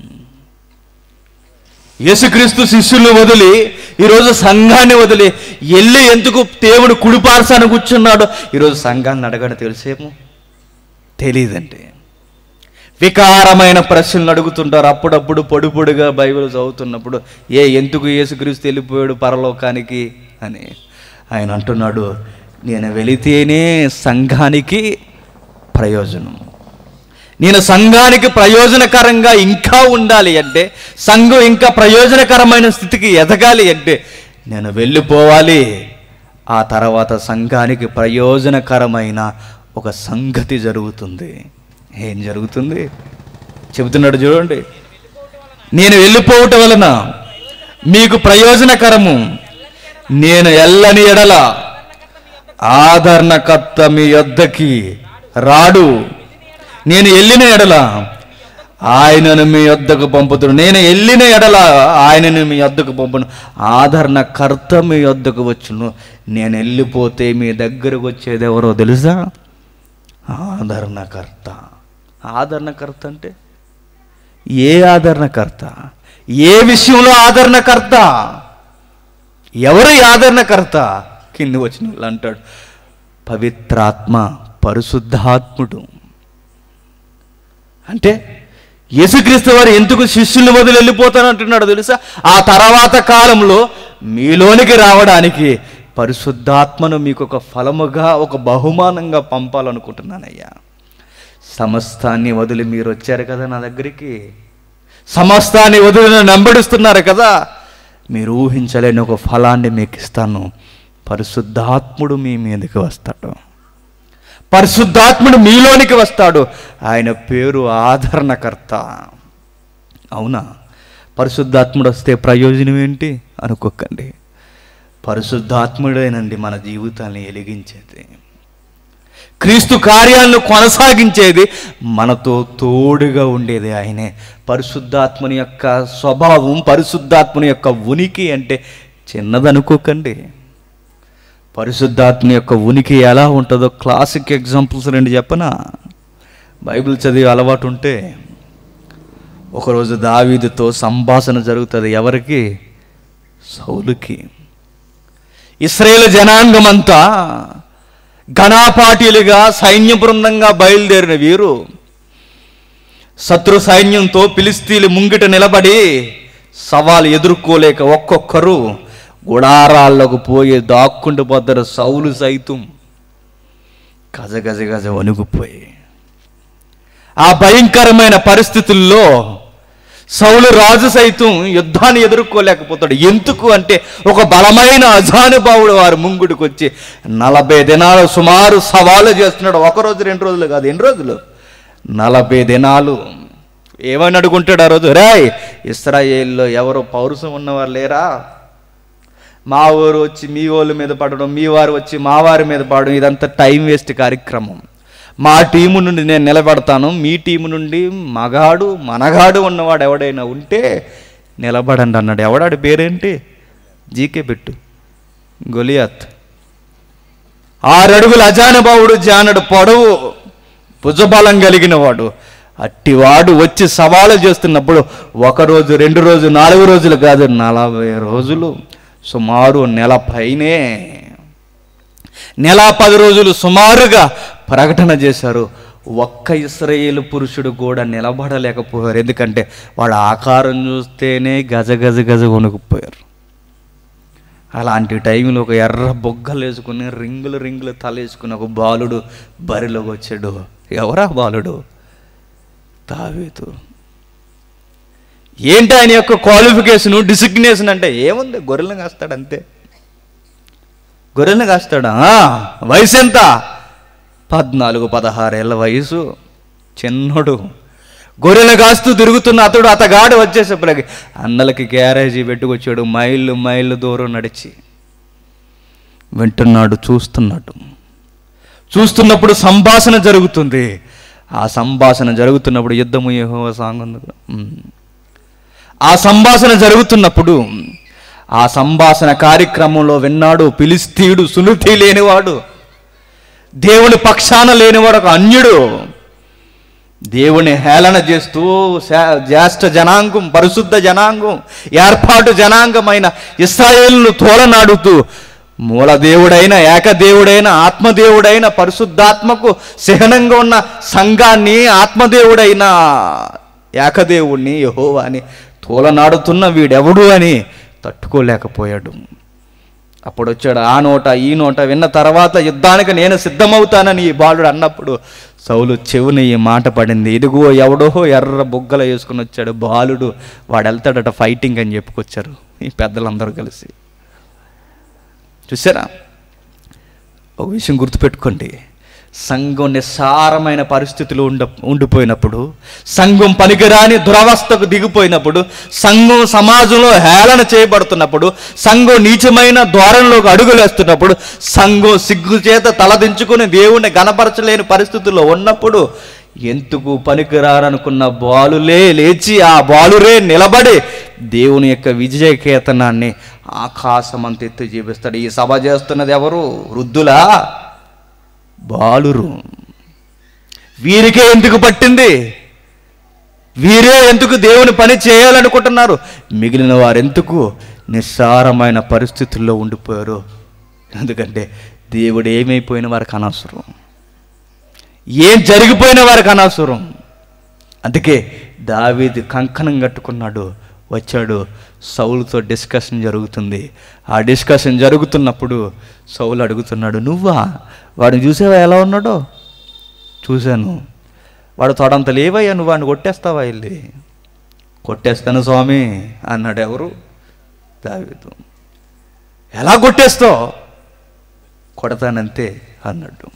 యేసుక్రీస్తు శిష్యుల్ని వదిలి ఈరోజు సంఘాన్ని వదిలి ఎల్లి ఎందుకు దేవుడు కుడిపార్సాన్ని కూర్చున్నాడు ఈరోజు సంఘాన్ని అడగడం తెలిసేమో తెలియదండి వికారమైన ప్రశ్నలు అడుగుతుంటారు అప్పుడప్పుడు పొడి పొడిగా బైబిల్ చదువుతున్నప్పుడు ఏ ఎందుకు యేసుక్రీస్తు వెళ్ళిపోయాడు పరలోకానికి అని ఆయన అంటున్నాడు నేను వెళితేనే సంఘానికి ప్రయోజనం నేను సంఘానికి ప్రయోజనకరంగా ఇంకా ఉండాలి అంటే సంఘం ఇంకా ప్రయోజనకరమైన స్థితికి ఎదగాలి అంటే నేను వెళ్ళిపోవాలి ఆ తర్వాత సంఘానికి ప్రయోజనకరమైన ఒక సంగతి జరుగుతుంది ఏం జరుగుతుంది చెబుతున్నాడు చూడండి నేను వెళ్ళిపోవటం వలన మీకు ప్రయోజనకరము నేను ఎల్లని ఎడల ఆదరణకర్త మీ యొద్దకి రాడు నేను వెళ్ళిన ఎడల ఆయనను మీ వద్దకు పంపుతుడు నేను వెళ్ళిన ఎడల ఆయనను మీ వద్దకు పంపును ఆదరణకర్త మీ వద్దకు వచ్చును నేను వెళ్ళిపోతే మీ దగ్గరకు వచ్చేది ఎవరో తెలుసా ఆదరణకర్త ఆదరణకర్త అంటే ఏ ఆదరణకర్త ఏ విషయంలో ఆదరణకర్త ఎవరు ఈ ఆదరణకర్త కింద వచ్చిన వాళ్ళు అంటాడు పవిత్రాత్మ పరిశుద్ధాత్ముడు అంటే యేసుక్రీస్తు వారు ఎందుకు శిష్యుల్ని వదిలి వెళ్ళిపోతానంటున్నాడు తెలుసా ఆ తర్వాత కాలంలో మీలోనికి రావడానికి పరిశుద్ధాత్మను మీకు ఒక ఫలముగా ఒక బహుమానంగా పంపాలనుకుంటున్నానయ్యా సమస్తాన్ని వదిలి మీరు వచ్చారు కదా నా దగ్గరికి సమస్తాన్ని వదిలి నన్ను వెంబడిస్తున్నారు కదా మీరు ఊహించలేని ఒక ఫలాన్ని మీకు ఇస్తాను పరిశుద్ధాత్ముడు మీ మీదకి వస్తాడు పరిశుద్ధాత్ముడు మీలోనికి వస్తాడు ఆయన పేరు ఆదరణకర్త అవునా పరిశుద్ధాత్ముడు వస్తే ప్రయోజనం ఏంటి అనుకోకండి పరిశుద్ధాత్ముడేనండి మన జీవితాన్ని వెలిగించేది క్రీస్తు కార్యాలను కొనసాగించేది మనతో తోడుగా ఉండేది ఆయనే పరిశుద్ధాత్మని యొక్క స్వభావం పరిశుద్ధాత్మని యొక్క ఉనికి అంటే చిన్నదనుకోకండి పరిశుద్ధాత్మ యొక్క ఉనికి ఎలా ఉంటుందో క్లాసిక్ ఎగ్జాంపుల్స్ రెండు చెప్పనా బైబిల్ చదివే అలవాటు ఉంటే ఒకరోజు దావీదుతో సంభాషణ జరుగుతుంది ఎవరికి సౌలుకి ఇస్రాయేల్ జనాంగమంతా ఘనాపాటీలుగా సైన్య బృందంగా బయలుదేరిన వీరు శత్రు సైన్యంతో పిలిస్తీలు ముంగిట నిలబడి సవాలు ఎదుర్కోలేక ఒక్కొక్కరు గుడారాల్లోకి పోయి దాక్కుంటూ పోతారు సౌలు సైతం గజ గజ గజ వణుకుపోయి ఆ భయంకరమైన పరిస్థితుల్లో సౌలు రాజు సైతం యుద్ధాన్ని ఎదుర్కోలేకపోతాడు ఎందుకు అంటే ఒక బలమైన అజానుభావుడు వారు ముంగుడికి వచ్చి నలభై దినాలు సుమారు సవాలు చేస్తున్నాడు ఒక రోజు రెండు రోజులు కాదు ఎన్ని రోజులు నలభై దినాలు ఏమని అడుగుంటాడు ఆ రోజు రాయ్ ఇస్రాయేల్లో ఎవరు పౌరుషం ఉన్నవారు లేరా మా ఊరు వచ్చి మీ వాళ్ళ మీద పడడం మీ వారు వచ్చి మా వారి మీద పడడం ఇదంతా టైం వేస్ట్ కార్యక్రమం మా టీము నుండి నేను నిలబడతాను మీ టీము నుండి మగాడు మనగాడు ఉన్నవాడు ఎవడైనా ఉంటే నిలబడండి అన్నాడు ఎవడాడి పేరేంటి జీకే పెట్టు గొలియాత్ ఆరడుగుల అజానుభావుడు జానడు పొడవు భుజబలం కలిగిన వాడు అట్టివాడు వచ్చి సవాలు చేస్తున్నప్పుడు ఒక రోజు రెండు రోజు నాలుగు రోజులు కాదు నలభై రోజులు సుమారు నెల పైనే నెల పది రోజులు సుమారుగా ప్రకటన చేశారు ఒక్క ఇస్రాయేలు పురుషుడు కూడా నిలబడలేకపోయారు ఎందుకంటే వాళ్ళ ఆకారం చూస్తేనే గజ గజ గజ వణుకుపోయారు అలాంటి టైంలో ఒక ఎర్ర బొగ్గలు వేసుకుని రింగులు రింగులు తలేసుకుని ఒక బాలుడు బరిలోకి వచ్చాడు ఎవరా బాలుడు తావేతు ఏంటి ఆయన యొక్క క్వాలిఫికేషన్ డిసిగ్నేషన్ అంటే ఏముంది గొర్రెలను కాస్తాడు అంతే గొర్రెలను కాస్తాడా ఆ, వయసు ఎంత పద్నాలుగు పదహారేళ్ల వయసు చిన్నోడు గొర్రెలు కాస్తూ తిరుగుతున్న అతడు అతగాడు వచ్చేసప్పటికి అన్నలకి గ్యారేజీ పెట్టుకొచ్చాడు మైళ్ళు మైళ్ళు దూరం నడిచి వింటున్నాడు చూస్తున్నాడు చూస్తున్నప్పుడు సంభాషణ జరుగుతుంది ఆ సంభాషణ జరుగుతున్నప్పుడు యుద్ధము యెహోవా సాంగ్ ఉంది కదా. ఉమ్. ఆ సంభాషణ జరుగుతున్నప్పుడు ఆ సంభాషణ కార్యక్రమంలో విన్నాడు పిలిస్తీయుడు సులుతి లేనివాడు దేవుని పక్షాన లేనివాడు ఒక అన్యుడు దేవుని హేళన చేస్తూ శా- జ్యేష్ఠ జనాంగం పరిశుద్ధ జనాంగం ఏర్పాటు జనాంగమైన ఇస్రాయేలును తోలనాడుతూ మూలదేవుడైన ఏకదేవుడైన ఆత్మదేవుడైన పరిశుద్ధాత్మకు సహనంగా ఉన్న సంఘాన్ని ఆత్మదేవుడైన ఏకదేవుణ్ణి యహోవాని తోలనాడుతున్న వీడెవడు అని తట్టుకోలేకపోయాడు అప్పుడు వచ్చాడు ఆ నోట ఈ నోట విన్న తర్వాత యుద్ధానికి నేను సిద్ధమవుతానని ఈ బాలుడు అన్నప్పుడు సౌలు చెవుని ఈ మాట పడింది ఇదిగో ఎవడో ఎర్ర బుగ్గల వేసుకుని వచ్చాడు బాలుడు వాడు వెళ్తాడట ఫైటింగ్ అని చెప్పుకొచ్చారు ఈ పెద్దలందరూ కలిసి చూసారా ఒక విషయం గుర్తుపెట్టుకోండి సంఘం నిస్సారమైన పరిస్థితులు ఉండ ఉండిపోయినప్పుడు సంఘం పనికిరాని దురవస్థకు దిగిపోయినప్పుడు సంఘం సమాజంలో హేళన చేయబడుతున్నప్పుడు సంఘం నీచమైన ద్వారంలోకి అడుగులేస్తున్నప్పుడు సంఘం సిగ్గు చేత తలదించుకుని దేవుణ్ణి గనపరచలేని పరిస్థితుల్లో ఉన్నప్పుడు ఎందుకు పనికిరారనుకున్న బాలులే లేచి ఆ బాలురే నిలబడి దేవుని యొక్క విజయ కేతనాన్ని ఆకాశమంత ఎత్తు చూపిస్తాడు ఈ సభ చేస్తున్నది ఎవరు వృద్ధులా బాలురు వీరికే ఎందుకు పట్టింది వీరే ఎందుకు దేవుని పని చేయాలనుకుంటున్నారు మిగిలిన వారెందుకు నిస్సారమైన పరిస్థితుల్లో ఉండిపోయారు ఎందుకంటే దేవుడు ఏమైపోయిన వారికి అనవసరం ఏం జరిగిపోయిన వారికి అనవసరం అందుకే దావీది కంకణం కట్టుకున్నాడు వచ్చాడు సౌలుతో డిస్కషన్ జరుగుతుంది ఆ డిస్కషన్ జరుగుతున్నప్పుడు సౌలు అడుగుతున్నాడు నువ్వా వాడిని చూసావా ఎలా ఉన్నాడో చూశాను వాడు తొడంత లేవయ్యా నువ్వు వాడిని కొట్టేస్తావా వెళ్ళి కొట్టేస్తాను స్వామి అన్నాడు ఎవరు దావీదు ఎలా కొట్టేస్తావు కొడతానంతే అన్నాడు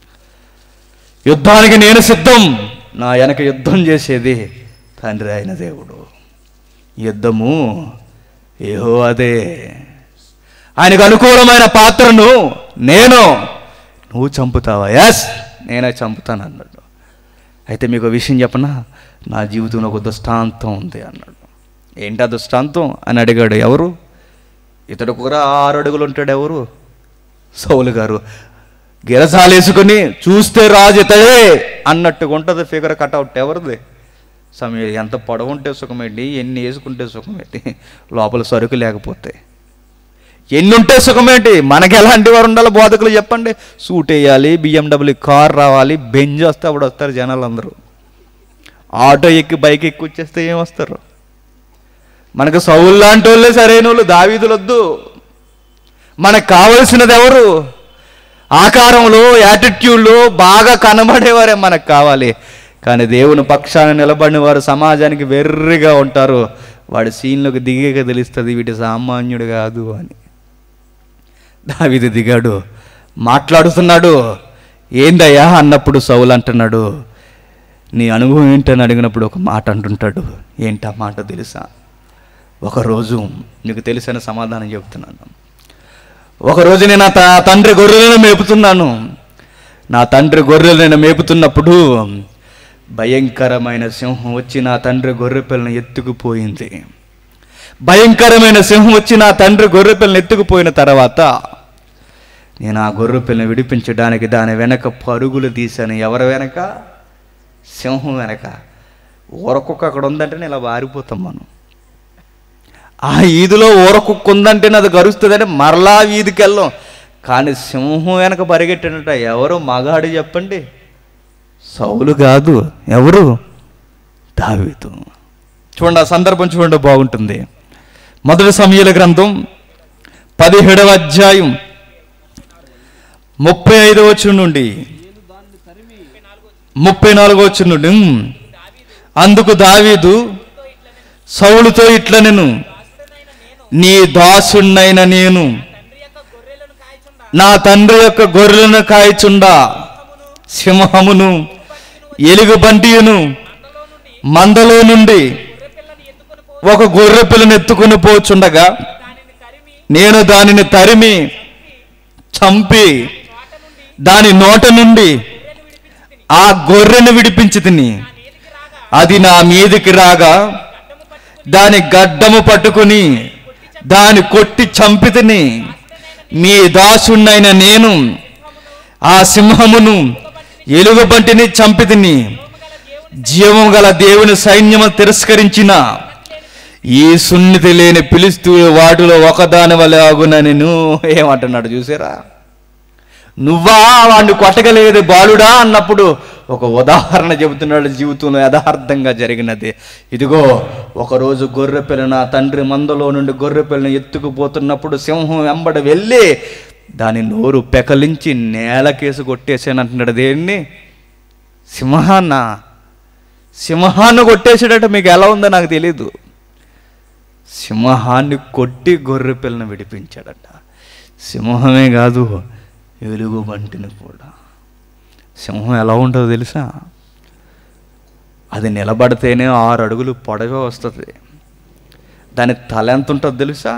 యుద్ధానికి నేను సిద్ధం నా వెనక యుద్ధం చేసేది తండ్రి అయిన దేవుడు యుద్ధము ఏహో అదే ఆయనకు అనుకూలమైన పాత్రను నేను నువ్వు చంపుతావా ఎస్ నేనే చంపుతాను అన్నాడు అయితే మీకు ఒక విషయం చెప్పనా నా జీవితంలో ఒక దృష్టాంతం ఉంది అన్నాడు ఏంటా దృష్టాంతం అని అడిగాడు ఎవరు ఇతడు కూడా ఆరు అడుగులు ఉంటాడు ఎవరు సౌలు గారు గిరసాలేసుకుని చూస్తే రాజు ఇతడే అన్నట్టుగా ఉంటుంది ఫిగర్ కట్అవుట్ ఎవరిది సమయం ఎంత పొడవు ఉంటే సుఖమేంటి ఎన్ని వేసుకుంటే సుఖమేంటి లోపల సరుకు లేకపోతే ఎన్ని ఉంటే సుఖమేంటి మనకి ఎలాంటి వారు ఉండాలి బోధకులు చెప్పండి సూట్ వేయాలి బిఎండబ్ల్యూ కార్ రావాలి బెంజ్ వస్తే అప్పుడు వస్తారు జనాలు అందరూ ఆటో ఎక్కి బైక్ ఎక్కి వచ్చేస్తే ఏం వస్తారు మనకు సౌలు లాంటి వాళ్ళే సరైన వాళ్ళు దావీదులు వద్దు మనకు కావలసినది ఎవరు ఆకారంలో యాటిట్యూడ్లో బాగా కనబడేవారే మనకు కావాలి కానీ దేవుని పక్షాన నిలబడిన వారు సమాజానికి వెర్రిగా ఉంటారు వాడి సీన్లోకి దిగాక తెలుస్తుంది వీటి సామాన్యుడు కాదు అని దావిది దిగాడు మాట్లాడుతున్నాడు ఏందయ్యా అన్నప్పుడు సౌలు అంటున్నాడు నీ అనుభవం ఏంటని అడిగినప్పుడు ఒక మాట అంటుంటాడు ఏంటా మాట తెలుసా ఒకరోజు నీకు తెలిసిన సమాధానం చెప్తున్నాను ఒకరోజు నేను నా త- తండ్రి గొర్రెలను మేపుతున్నాను నా తండ్రి గొర్రెలు నేను మేపుతున్నప్పుడు భయంకరమైన సింహం వచ్చి నా తండ్రి గొర్రె పిల్లని ఎత్తుకుపోయింది భయంకరమైన సింహం వచ్చి నా తండ్రి గొర్రె పిల్లని ఎత్తుకుపోయిన తర్వాత నేను ఆ గొర్రె పిల్లని విడిపించడానికి దాని వెనక పరుగులు తీశాను ఎవరి వెనక సింహం వెనక ఊరకుక్క అక్కడ ఉందంటే నేను ఇలా వారిపోతాం మనం ఆ ఈదులో ఊరకుక్క ఉందంటే అది గరుస్తుందంటే మరలా వీధికి వెళ్ళాం కానీ సింహం వెనక పరిగెట్టినట ఎవరు మగాడు చెప్పండి సౌలు కాదు ఎవరు దావీదు చూడండి ఆ సందర్భం చూడండి బాగుంటుంది మొదటి సమయాల గ్రంథం పదిహేడవ అధ్యాయం ముప్పై ఐదవ వచ్చి నుండి ముప్పై నాలుగో వచ్చి నుండి ఉమ్. అందుకు దావీదు సౌలుతో ఇట్ల నేను నీ దాసుణ్ణైన నేను నా తండ్రి యొక్క గొర్రెలను కాయచుండా సింహమును ఎలుగుబంటియును మందలో నుండి ఒక గొర్రె పిల్లను ఎత్తుకుని పోచుండగా నేను దానిని తరిమి చంపి దాని నోట నుండి ఆ గొర్రెను విడిపించి తిని అది నా మీదికి రాగా దాని గడ్డము పట్టుకుని దాని కొట్టి చంపితిని మీ దాసుణ్ణైన నేను ఆ సింహమును ఎలుగుబంటిని చంపితిని జీవము గల దేవుని సైన్యము తిరస్కరించిన ఈ సున్నితి లేని పిలుస్తూ వాటిలో ఒకదాని వల్ల ఆగునని ఏమంటున్నాడు చూసారా నువ్వా వాడిని కొట్టగలేదు బాలుడా అన్నప్పుడు ఒక ఉదాహరణ చెబుతున్నాడు జీవితంలో యథార్థంగా జరిగినది ఇదిగో ఒకరోజు గొర్రె పిల్ల నా తండ్రి మందలో నుండి గొర్రె పిల్లను ఎత్తుకుపోతున్నప్పుడు సింహం వెంబడి వెళ్ళి దాని నోరు పెకలించి నేలకేసి కొట్టేసాను అంటున్నాడు దేన్ని సింహాన్న సింహాన్ని కొట్టేసాడట మీకు ఎలా ఉందో నాకు తెలీదు సింహాన్ని కొట్టి గొర్రె పిల్లను విడిపించాడట సింహమే కాదు ఎలుగు బంటిని కూడా సింహం ఎలా ఉంటుందో తెలుసా అది నిలబడితేనే ఆరు అడుగులు పొడవ వస్తుంది దాని తల ఎంత ఉంటుందో తెలుసా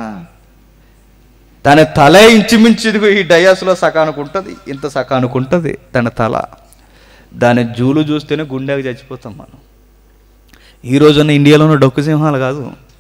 దాని తల ఇంచుమించు ఇదిగో ఈ డయాస్లో సకానికి ఉంటుంది ఇంత సకానికి ఉంటుంది దాని తల దాని జూలు చూస్తేనే గుండెకి చచ్చిపోతాం మనం ఈ రోజున్న ఇండియాలోని డొక్కు సింహాలు కాదు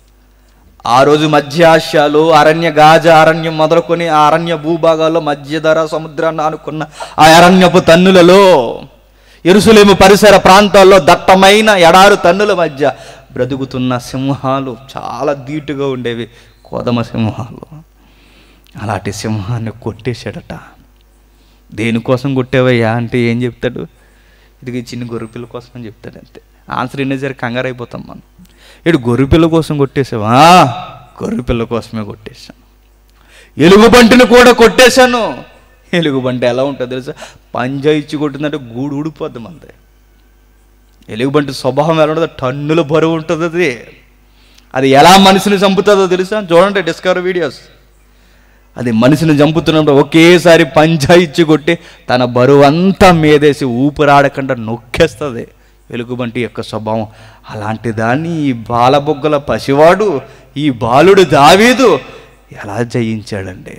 ఆ రోజు మధ్య ఆసియాలో అరణ్య గాజ అరణ్యం మొదలుకొని ఆ అరణ్య భూభాగాల్లో మధ్యధర సముద్రాన్ని ఆనుకున్న ఆ అరణ్యపు తన్నులలో ఎరుసలేము పరిసర ప్రాంతాల్లో దట్టమైన ఎడారు తన్నుల మధ్య బ్రతుకుతున్న సింహాలు చాలా ధీటుగా ఉండేవి కోదమ సింహాలు అలాంటి సింహాన్ని కొట్టేశాడట దేనికోసం కొట్టేవయ్యా అంటే ఏం చెప్తాడు ఇది చిన్న గొర్రెపిల్ల కోసం అని చెప్తాడు అంతే ఆన్సర్ వినేసరికి కంగారు అయిపోతాం మనం ఇటు గొర్రెపిల్ల కోసం కొట్టేసావా గొర్రెపిల్ల కోసమే కొట్టేశాను ఎలుగుబంటిని కూడా కొట్టేశాను ఎలుగుబంటి ఎలా ఉంటుంది తెలుసా పంజా ఇచ్చి కొట్టిందంటే గూడు ఊడిపోద్ది మనది ఎలుగుబంటి స్వభావం ఎలా ఉంటుంది టన్నుల బరువు ఉంటుంది అది అది ఎలా మనిషిని చంపుతుందో తెలుసా చూడండి డిస్కవర్ వీడియోస్ అది మనిషిని చంపుతున్నప్పుడు ఒకేసారి పంజా ఇచ్చి కొట్టి తన బరువు అంతా మీదేసి ఊపిరాడకుండా నొక్కేస్తుంది వెలుగుబంటి యొక్క స్వభావం అలాంటి దాన్ని ఈ బాలబొగ్గల పసివాడు ఈ బాలుడు దావీదు ఎలా జయించాడండి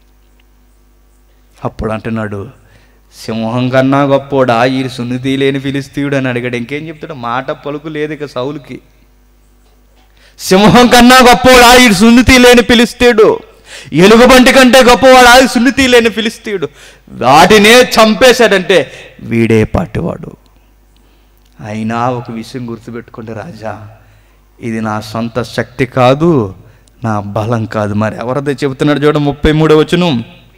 అప్పుడు అంటున్నాడు సింహం కన్నా గొప్పోడా ఈ సున్నితి లేని ఫిలిస్తీయుడు అని అడిగాడు ఇంకేం చెప్తాడు మాట పలుకు లేదు ఇక సౌలుకి సింహం కన్నా గొప్పవాడా ఈ సున్నితి లేని పిలిస్తీడు ఎలుగుబంటి కంటే గొప్పవాడా ఈ సున్నితి లేని పిలిస్తీడు వాటినే చంపేశాడంటే వీడే పాటివాడు అయినా ఒక విషయం గుర్తుపెట్టుకోండి రాజా ఇది నా సొంత శక్తి కాదు నా బలం కాదు మరి ఎవరిదో చెబుతున్నాడు చూడ ముప్పై మూడో వచ్చును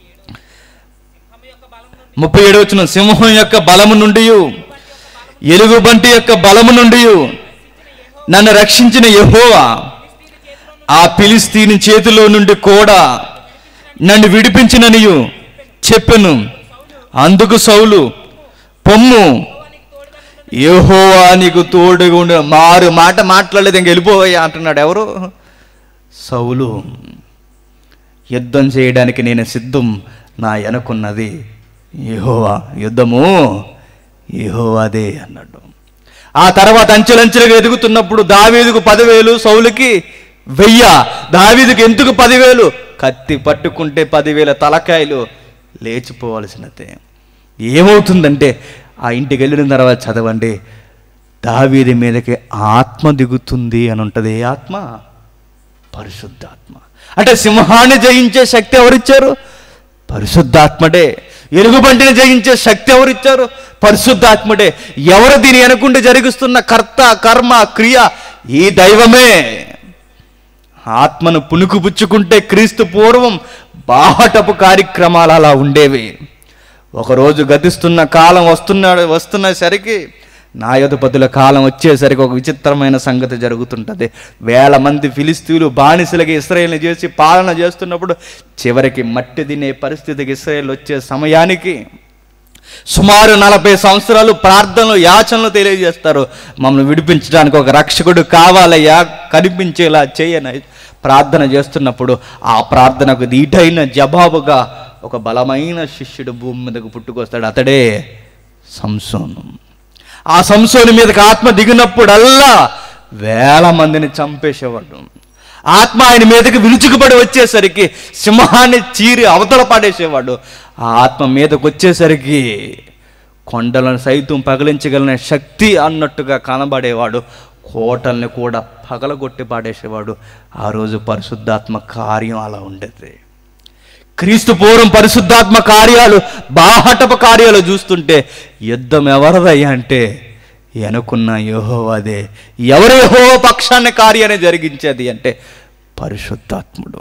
ముప్పై ఏడు వచ్చిన సింహం యొక్క బలము నుండి ఎలుగుబంటి యొక్క బలము నుండి నన్ను రక్షించిన యెహోవా ఆ పిలిస్తీని చేతిలో నుండి కూడా నన్ను విడిపించిననియు చెప్పెను అందుకు సౌలు పొమ్ము యెహోవా నీకు తోడుగా ఉండు మారు మాట మాట్లాడలేదు ఇంక వెళ్ళిపోవయ్యా అంటున్నాడు ఎవరు సౌలు యుద్ధం చేయడానికి నేను సిద్ధం నా వెనకున్నది యెహోవా యుద్ధము యెహోవాదే అన్నాడు ఆ తర్వాత అంచెలంచెలుగా ఎదుగుతున్నప్పుడు దావీదుకు పదివేలు సౌలుకి వెయ్య దావీదుకు ఎందుకు పదివేలు కత్తి పట్టుకుంటే పదివేల తలకాయలు లేచిపోవలసినదే ఏమవుతుందంటే ఆ ఇంటికి వెళ్ళిన తర్వాత చదవండి దావీది మీదకి ఆత్మ దిగుతుంది అని ఉంటుంది ఏ ఆత్మ పరిశుద్ధాత్మ అంటే సింహాన్ని జయించే శక్తి ఎవరిచ్చారు పరిశుద్ధాత్మడే ఎలుగుబంటిని జయించే శక్తి ఎవరిచ్చారు పరిశుద్ధాత్ముడే ఎవరు దీని వెనకుండి జరిగిస్తున్న కర్త కర్మ క్రియ ఈ దైవమే ఆత్మను పుణుకుపుచ్చుకుంటే క్రీస్తు పూర్వం బాహటపు కార్యక్రమాలు అలా ఉండేవి ఒకరోజు గతిస్తున్న కాలం వస్తున్నాడు వస్తున్నసరికి నాయోధపతుల కాలం వచ్చేసరికి ఒక విచిత్రమైన సంగతి జరుగుతుంటుంది వేల మంది ఫిలిస్తీన్లు బానిసలకి ఇస్రాయేల్ని చేసి పాలన చేస్తున్నప్పుడు చివరికి మట్టి తినే పరిస్థితికి ఇస్రాయేల్ వచ్చే సమయానికి సుమారు నలభై సంవత్సరాలు ప్రార్థనలు యాచనలు తెలియజేస్తారు మమ్మల్ని విడిపించడానికి ఒక రక్షకుడు కావాలయ్యా కనిపించేలా చేయని ప్రార్థన చేస్తున్నప్పుడు ఆ ప్రార్థనకు దీటైన జవాబుగా ఒక బలమైన శిష్యుడు భూమి మీదకు పుట్టుకొస్తాడు అతడే సంసోను ఆ సంసోని మీదకి ఆత్మ దిగినప్పుడల్లా వేల మందిని చంపేసేవాడు ఆత్మ ఆయన మీదకి విరుచుకుపడి వచ్చేసరికి సింహాన్ని చీరి అవతల పాడేసేవాడు ఆ ఆత్మ మీదకి వచ్చేసరికి కొండలను సైతం పగలించగలిగిన శక్తి అన్నట్టుగా కనబడేవాడు కోటల్ని కూడా పగలగొట్టి పాడేసేవాడు ఆ రోజు పరిశుద్ధాత్మ కార్యం అలా ఉండేది క్రీస్తు పూర్వం పరిశుద్ధాత్మ కార్యాలు బాహటప కార్యాలు చూస్తుంటే యుద్ధం ఎవరిదయ్యా అంటే వెనుకున్న యెహోవాదే ఎవరు యెహోవా పక్షాన్ని కార్యాన్ని జరిగించేది అంటే పరిశుద్ధాత్ముడు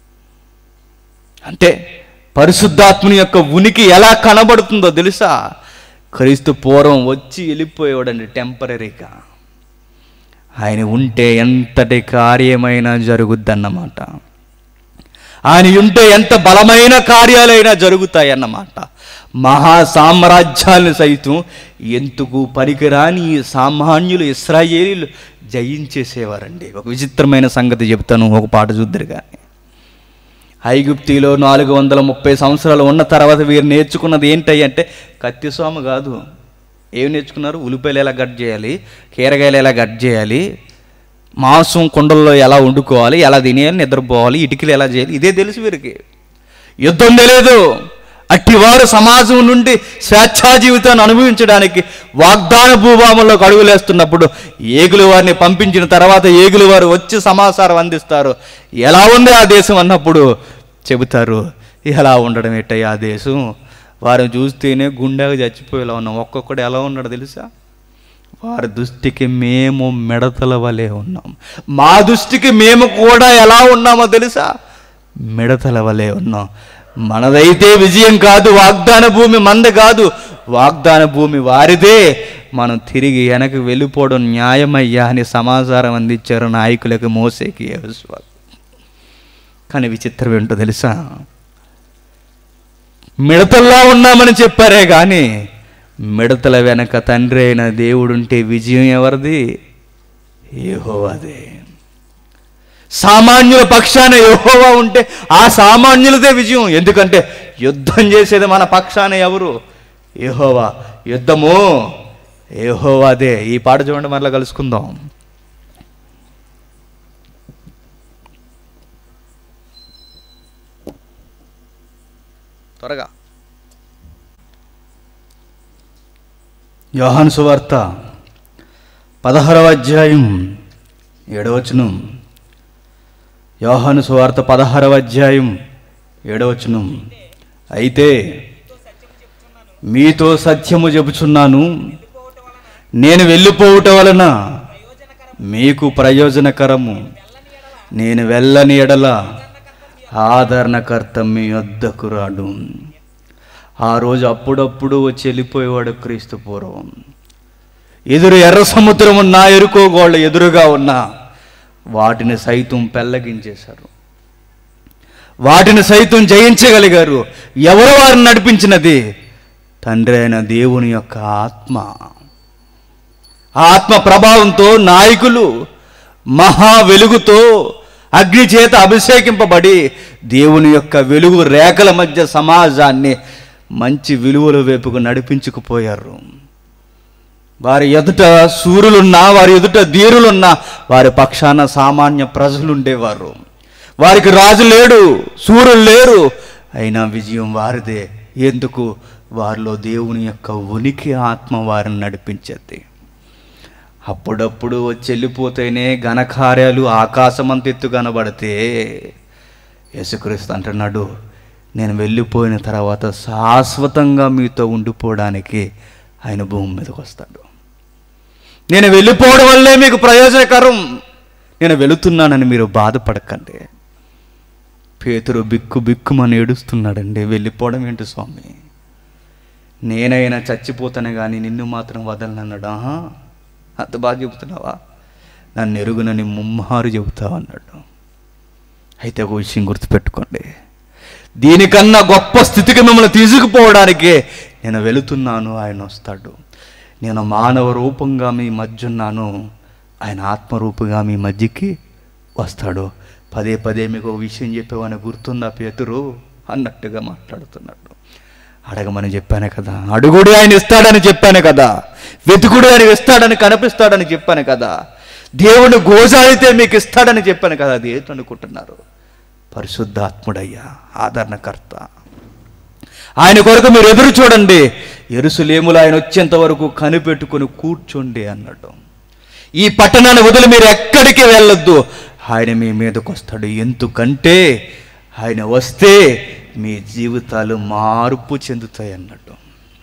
అంటే పరిశుద్ధాత్ముని యొక్క ఉనికి ఎలా కనబడుతుందో తెలుసా క్రీస్తు పూర్వం వచ్చి వెళ్ళిపోయేవాడండి టెంపరీగా ఆయన ఉంటే ఎంతటి కార్యమైనా జరుగుద్దన్నమాట ఆయన ఉంటే ఎంత బలమైన కార్యాలైనా జరుగుతాయన్నమాట మహా సామ్రాజ్యాలను సైతం ఎందుకు పనికిరాని ఈ సామాన్యులు ఇస్రాయేలీలు జయించేసేవారండి ఒక విచిత్రమైన సంగతి చెప్తాను ఒక పాట చూద్దరు కానీ ఐగుప్తిలో నాలుగు వందల ముప్పై సంవత్సరాలు ఉన్న తర్వాత వీరు నేర్చుకున్నది ఏంటి అంటే కత్తిస్వామి కాదు ఏం నేర్చుకున్నారు ఉల్లిపాయలు ఎలా కట్ చేయాలి కీరగాయలు ఎలా కట్ చేయాలి మాంసం కుండల్లో ఎలా వండుకోవాలి ఎలా తినేయాలి నిద్రపోవాలి ఇటుకలు ఎలా చేయాలి ఇదే తెలుసు వీరికి యుద్ధం తెలియదు అట్టివారు సమాజం నుండి స్వేచ్ఛా జీవితాన్ని అనుభవించడానికి వాగ్దాన భూభామంలోకి అడుగులేస్తున్నప్పుడు ఏగులు వారిని పంపించిన తర్వాత ఏగులు వారు వచ్చి సమాచారం అందిస్తారు ఎలా ఉంది ఆ దేశం అన్నప్పుడు చెబుతారు ఎలా ఉండడం ఏంటయ్య ఆ దేశం వారు చూస్తేనే గుండెగా చచ్చిపోయేలా ఉన్నాం ఒక్కొక్కడు ఎలా ఉన్నాడు తెలుసా వారి దృష్టికి మేము మిడతల వలె ఉన్నాం మా దృష్టికి మేము కూడా ఎలా ఉన్నామో తెలుసా మిడతల వలె ఉన్నాం మనదైతే విజయం కాదు వాగ్దాన భూమి మంద కాదు వాగ్దాన భూమి వారిదే మనం తిరిగి వెనక్కి వెళ్ళిపోవడం న్యాయమయ్యా అని సమాచారం అందించారు నాయకులకు మోసేకి యేహోషువ. కానీ విచిత్రం ఏంటో తెలుసా మిడతల్లా ఉన్నామని చెప్పారే కానీ మిడతల వెనక తండ్రి అయిన దేవుడుంటే విజయం ఎవరిది యెహోవాదే సామాన్యుల పక్షాన యెహోవా ఉంటే ఆ సామాన్యులదే విజయం ఎందుకంటే యుద్ధం చేసేది మన పక్షాన ఎవరు యెహోవా యుద్ధము యెహోవాదే ఈ పాట చూడండి మరలా కలుసుకుందాం త్వరగా యోహాను సువార్త పదహారవ అధ్యాయం ఏడవచనం యోహాను సువార్త పదహారవ అధ్యాయం ఏడవచనం అయితే మీతో సత్యము చెబుచున్నాను నేను వెళ్ళిపోవుట వలన మీకు ప్రయోజనకరము నేను వెళ్ళని ఎడల ఆదరణకర్త మీ వద్దకు రాడు ఆ రోజు అప్పుడప్పుడు వచ్చి వెళ్ళిపోయేవాడు క్రీస్తు పూర్వం ఎదురు ఎర్ర సముద్రం ఉన్నా ఎరుకోగోళ్ళ ఎదురుగా ఉన్నా వాటిని సైతం పెల్లగించేశారు వాటిని సైతం జయించగలిగారు ఎవరు వారిని నడిపించినది తండ్రి అయిన దేవుని యొక్క ఆత్మ ఆత్మ ప్రభావంతో నాయకులు మహా వెలుగుతో అగ్ని చేత అభిషేకింపబడి దేవుని యొక్క వెలుగు రేఖల మధ్య సమాజాన్ని మంచి విలువల వైపుకు నడిపించుకుపోయారు వారి ఎదుట సూర్యులున్నా వారి ఎదుట ధీరులున్నా వారి పక్షాన సామాన్య ప్రజలు ఉండేవారు వారికి రాజు లేడు సూర్యులు లేరు అయినా విజయం వారిదే ఎందుకు వారిలో దేవుని యొక్క ఉనికి ఆత్మ వారిని నడిపించేది అప్పుడప్పుడు వచ్చి వెళ్ళిపోతేనే ఘనకార్యాలు ఆకాశమంత ఎత్తు కనబడితే యేసుక్రీస్తు అంటున్నాడు నేను వెళ్ళిపోయిన తర్వాత శాశ్వతంగా మీతో ఉండిపోవడానికి ఆయన భూమి మీదకి వస్తాడు నేను వెళ్ళిపోవడం వల్లే మీకు ప్రయోజనకరం నేను వెళుతున్నానని మీరు బాధపడకండి పేతురు బిక్కు బిక్కుమని ఏడుస్తున్నాడండి వెళ్ళిపోవడం ఏంటి స్వామి నేనైనా చచ్చిపోతానే కానీ నిన్ను మాత్రం వదలనన్నాడు ఆహా అంత బాగా చెబుతున్నావా నన్ను ఎరుగునని ముమ్మారు చెబుతావు అన్నాడు అయితే ఒక విషయం గుర్తుపెట్టుకోండి దీనికన్నా గొప్ప స్థితికి మిమ్మల్ని తీసుకుపోవడానికి నేను వెళుతున్నాను ఆయన వస్తాడు నేను మానవ రూపంగా మీ మధ్య ఉన్నాను ఆయన ఆత్మరూపుగా మీ మధ్యకి వస్తాడు పదే పదే మీకు ఒక విషయం చెప్పేవాని గుర్తుందా పేతురు అన్నట్టుగా మాట్లాడుతున్నాడు అడగమని చెప్పానే కదా అడుగుడు ఆయన ఇస్తాడని చెప్పాను కదా వెతుకుడు ఆయన ఇస్తాడని కనిపిస్తాడని చెప్పాను కదా దేవుడు గోజాడితే మీకు ఇస్తాడని చెప్పాను కదా అది ఏంటి అనుకుంటున్నారు పరిశుద్ధాత్ముడయ్యా ఆదరణకర్త ఆయన కొరకు మీరు ఎదురు చూడండి ఎరుసలేములు ఆయన వచ్చేంత వరకు కనిపెట్టుకొని కూర్చోండి అన్నాడు ఈ పట్టణాన్ని వదిలి మీరు ఎక్కడికి వెళ్ళొద్దు ఆయన మీ మీదకి వస్తాడు ఎందుకంటే ఆయన వస్తే మీ జీవితాలు మార్పు చెందుతాయి అన్నట్టు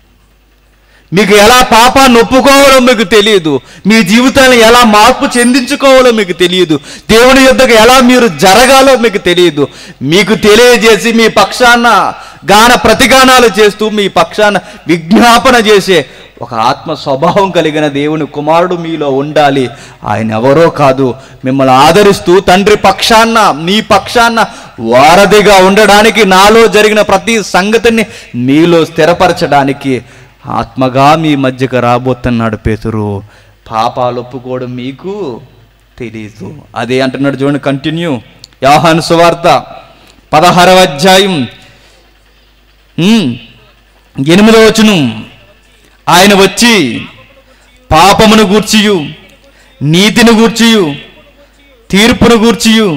మీకు ఎలా పాపాన్ని ఒప్పుకోవాలో మీకు తెలియదు మీ జీవితాన్ని ఎలా మార్పు చెందించుకోవాలో మీకు తెలియదు దేవుని యొద్దకు ఎలా మీరు జరగాలో మీకు తెలియదు మీకు తెలియజేసి మీ పక్షాన గాన ప్రతిగానాలు చేస్తూ మీ పక్షాన విజ్ఞాపన చేసే ఒక ఆత్మ స్వభావం కలిగిన దేవుని కుమారుడు మీలో ఉండాలి ఆయన ఎవరో కాదు మిమ్మల్ని ఆదరిస్తూ తండ్రి పక్షాన మీ పక్షాన వారధిగా ఉండడానికి నాలో జరిగిన ప్రతి సంగతిని మీలో స్థిరపరచడానికి ఆత్మగా మీ మధ్యకు రాబోతున్నాడు పేతురు పాపాలు ఒప్పుకోవడం మీకు తెలీదు అదే అంటున్నాడు చూడండి కంటిన్యూ యాహాను సువార్త పదహారవ అధ్యాయం ఉమ్, ఎనిమిదవ వచనం ఆయన వచ్చి పాపమును గూర్చియు నీతిని గూర్చియు తీర్పును గూర్చియు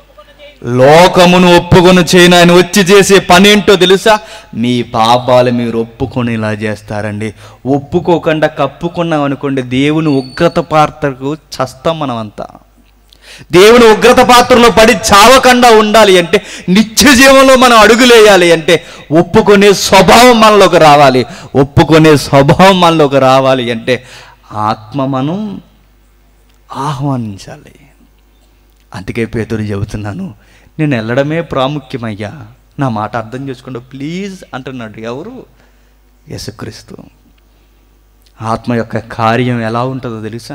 లోకమును ఒప్పుకొని చేయను ఆయన వచ్చి చేసే పని ఏంటో తెలుసా మీ పాపాలు మీరు ఒప్పుకొని ఇలా చేస్తారండి ఒప్పుకోకుండా కప్పుకున్నాం అనుకోండి దేవుని ఉగ్రత పాత్రకు చస్తాం మనమంతా దేవుని ఉగ్రత పాత్రలో పడి చావకుండా ఉండాలి అంటే నిత్య జీవంలో మనం అడుగులేయాలి అంటే ఒప్పుకునే స్వభావం మనలోకి రావాలి ఒప్పుకునే స్వభావం మనలోకి రావాలి అంటే ఆత్మ మనం ఆహ్వానించాలి అందుకే పేదలు చెబుతున్నాను నేను వెళ్ళడమే ప్రాముఖ్యమయ్యా నా మాట అర్థం చేసుకోండి ప్లీజ్ అంటున్నాడు ఎవరు యేసుక్రీస్తు ఆత్మ యొక్క కార్యం ఎలా ఉంటుందో తెలుసా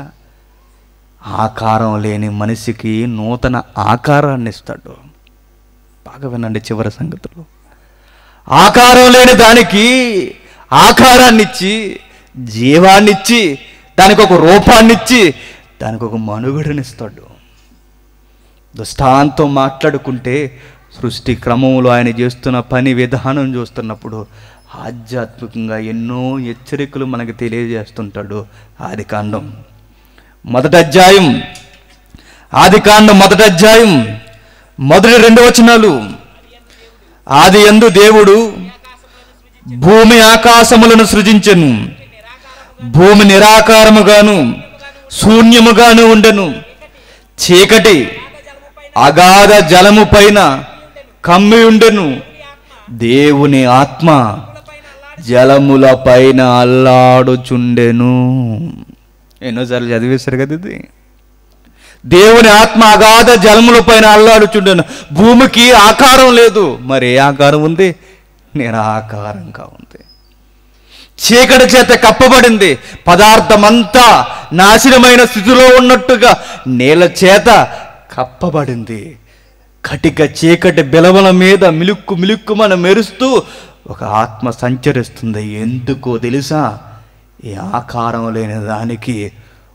ఆకారం లేని మనిషికి నూతన ఆకారాన్ని ఇస్తాడు బాగా వినండి చివరి సంగతులు ఆకారం లేని దానికి ఆకారాన్నిచ్చి జీవాన్నిచ్చి దానికి ఒక రూపాన్నిచ్చి దానికి ఒక మనుగడనిస్తాడు దృష్టాంతం మాట్లాడుకుంటే సృష్టి క్రమంలో ఆయన చేస్తున్న పని విధానం చూస్తున్నప్పుడు ఆధ్యాత్మికంగా ఎన్నో హెచ్చరికలు మనకు తెలియజేస్తుంటాడు ఆది కాండం మొదటి అధ్యాయం ఆది కాండం మొదటి అధ్యాయం మొదటి రెండు వచనాలు ఆది ఎందు దేవుడు భూమి ఆకాశములను సృజించెను భూమి నిరాకారముగాను శూన్యముగాను ఉండెను చీకటి అగాధ జలము పైన కమ్మి ఉండెను దేవుని ఆత్మ జలముల పైన అల్లాడుచుండెను ఎన్నోసార్లు చదివేశారు కదా ఇది దేవుని ఆత్మ అగాధ జలముల పైన అల్లాడుచుండెను భూమికి ఆకారం లేదు మరి ఏ ఆకారం ఉంది నిరాకారంగా ఉంది చీకటి చేత కప్పబడింది పదార్థమంతా నాశనమైన స్థితిలో ఉన్నట్టుగా నేల చేత కప్పబడింది కటిక చీకటి బిలవల మీద మిలుక్కు మిలుక్కుమన మెరుస్తూ ఒక ఆత్మ సంచరిస్తుంది ఎందుకో తెలుసా ఈ ఆకారం లేని దానికి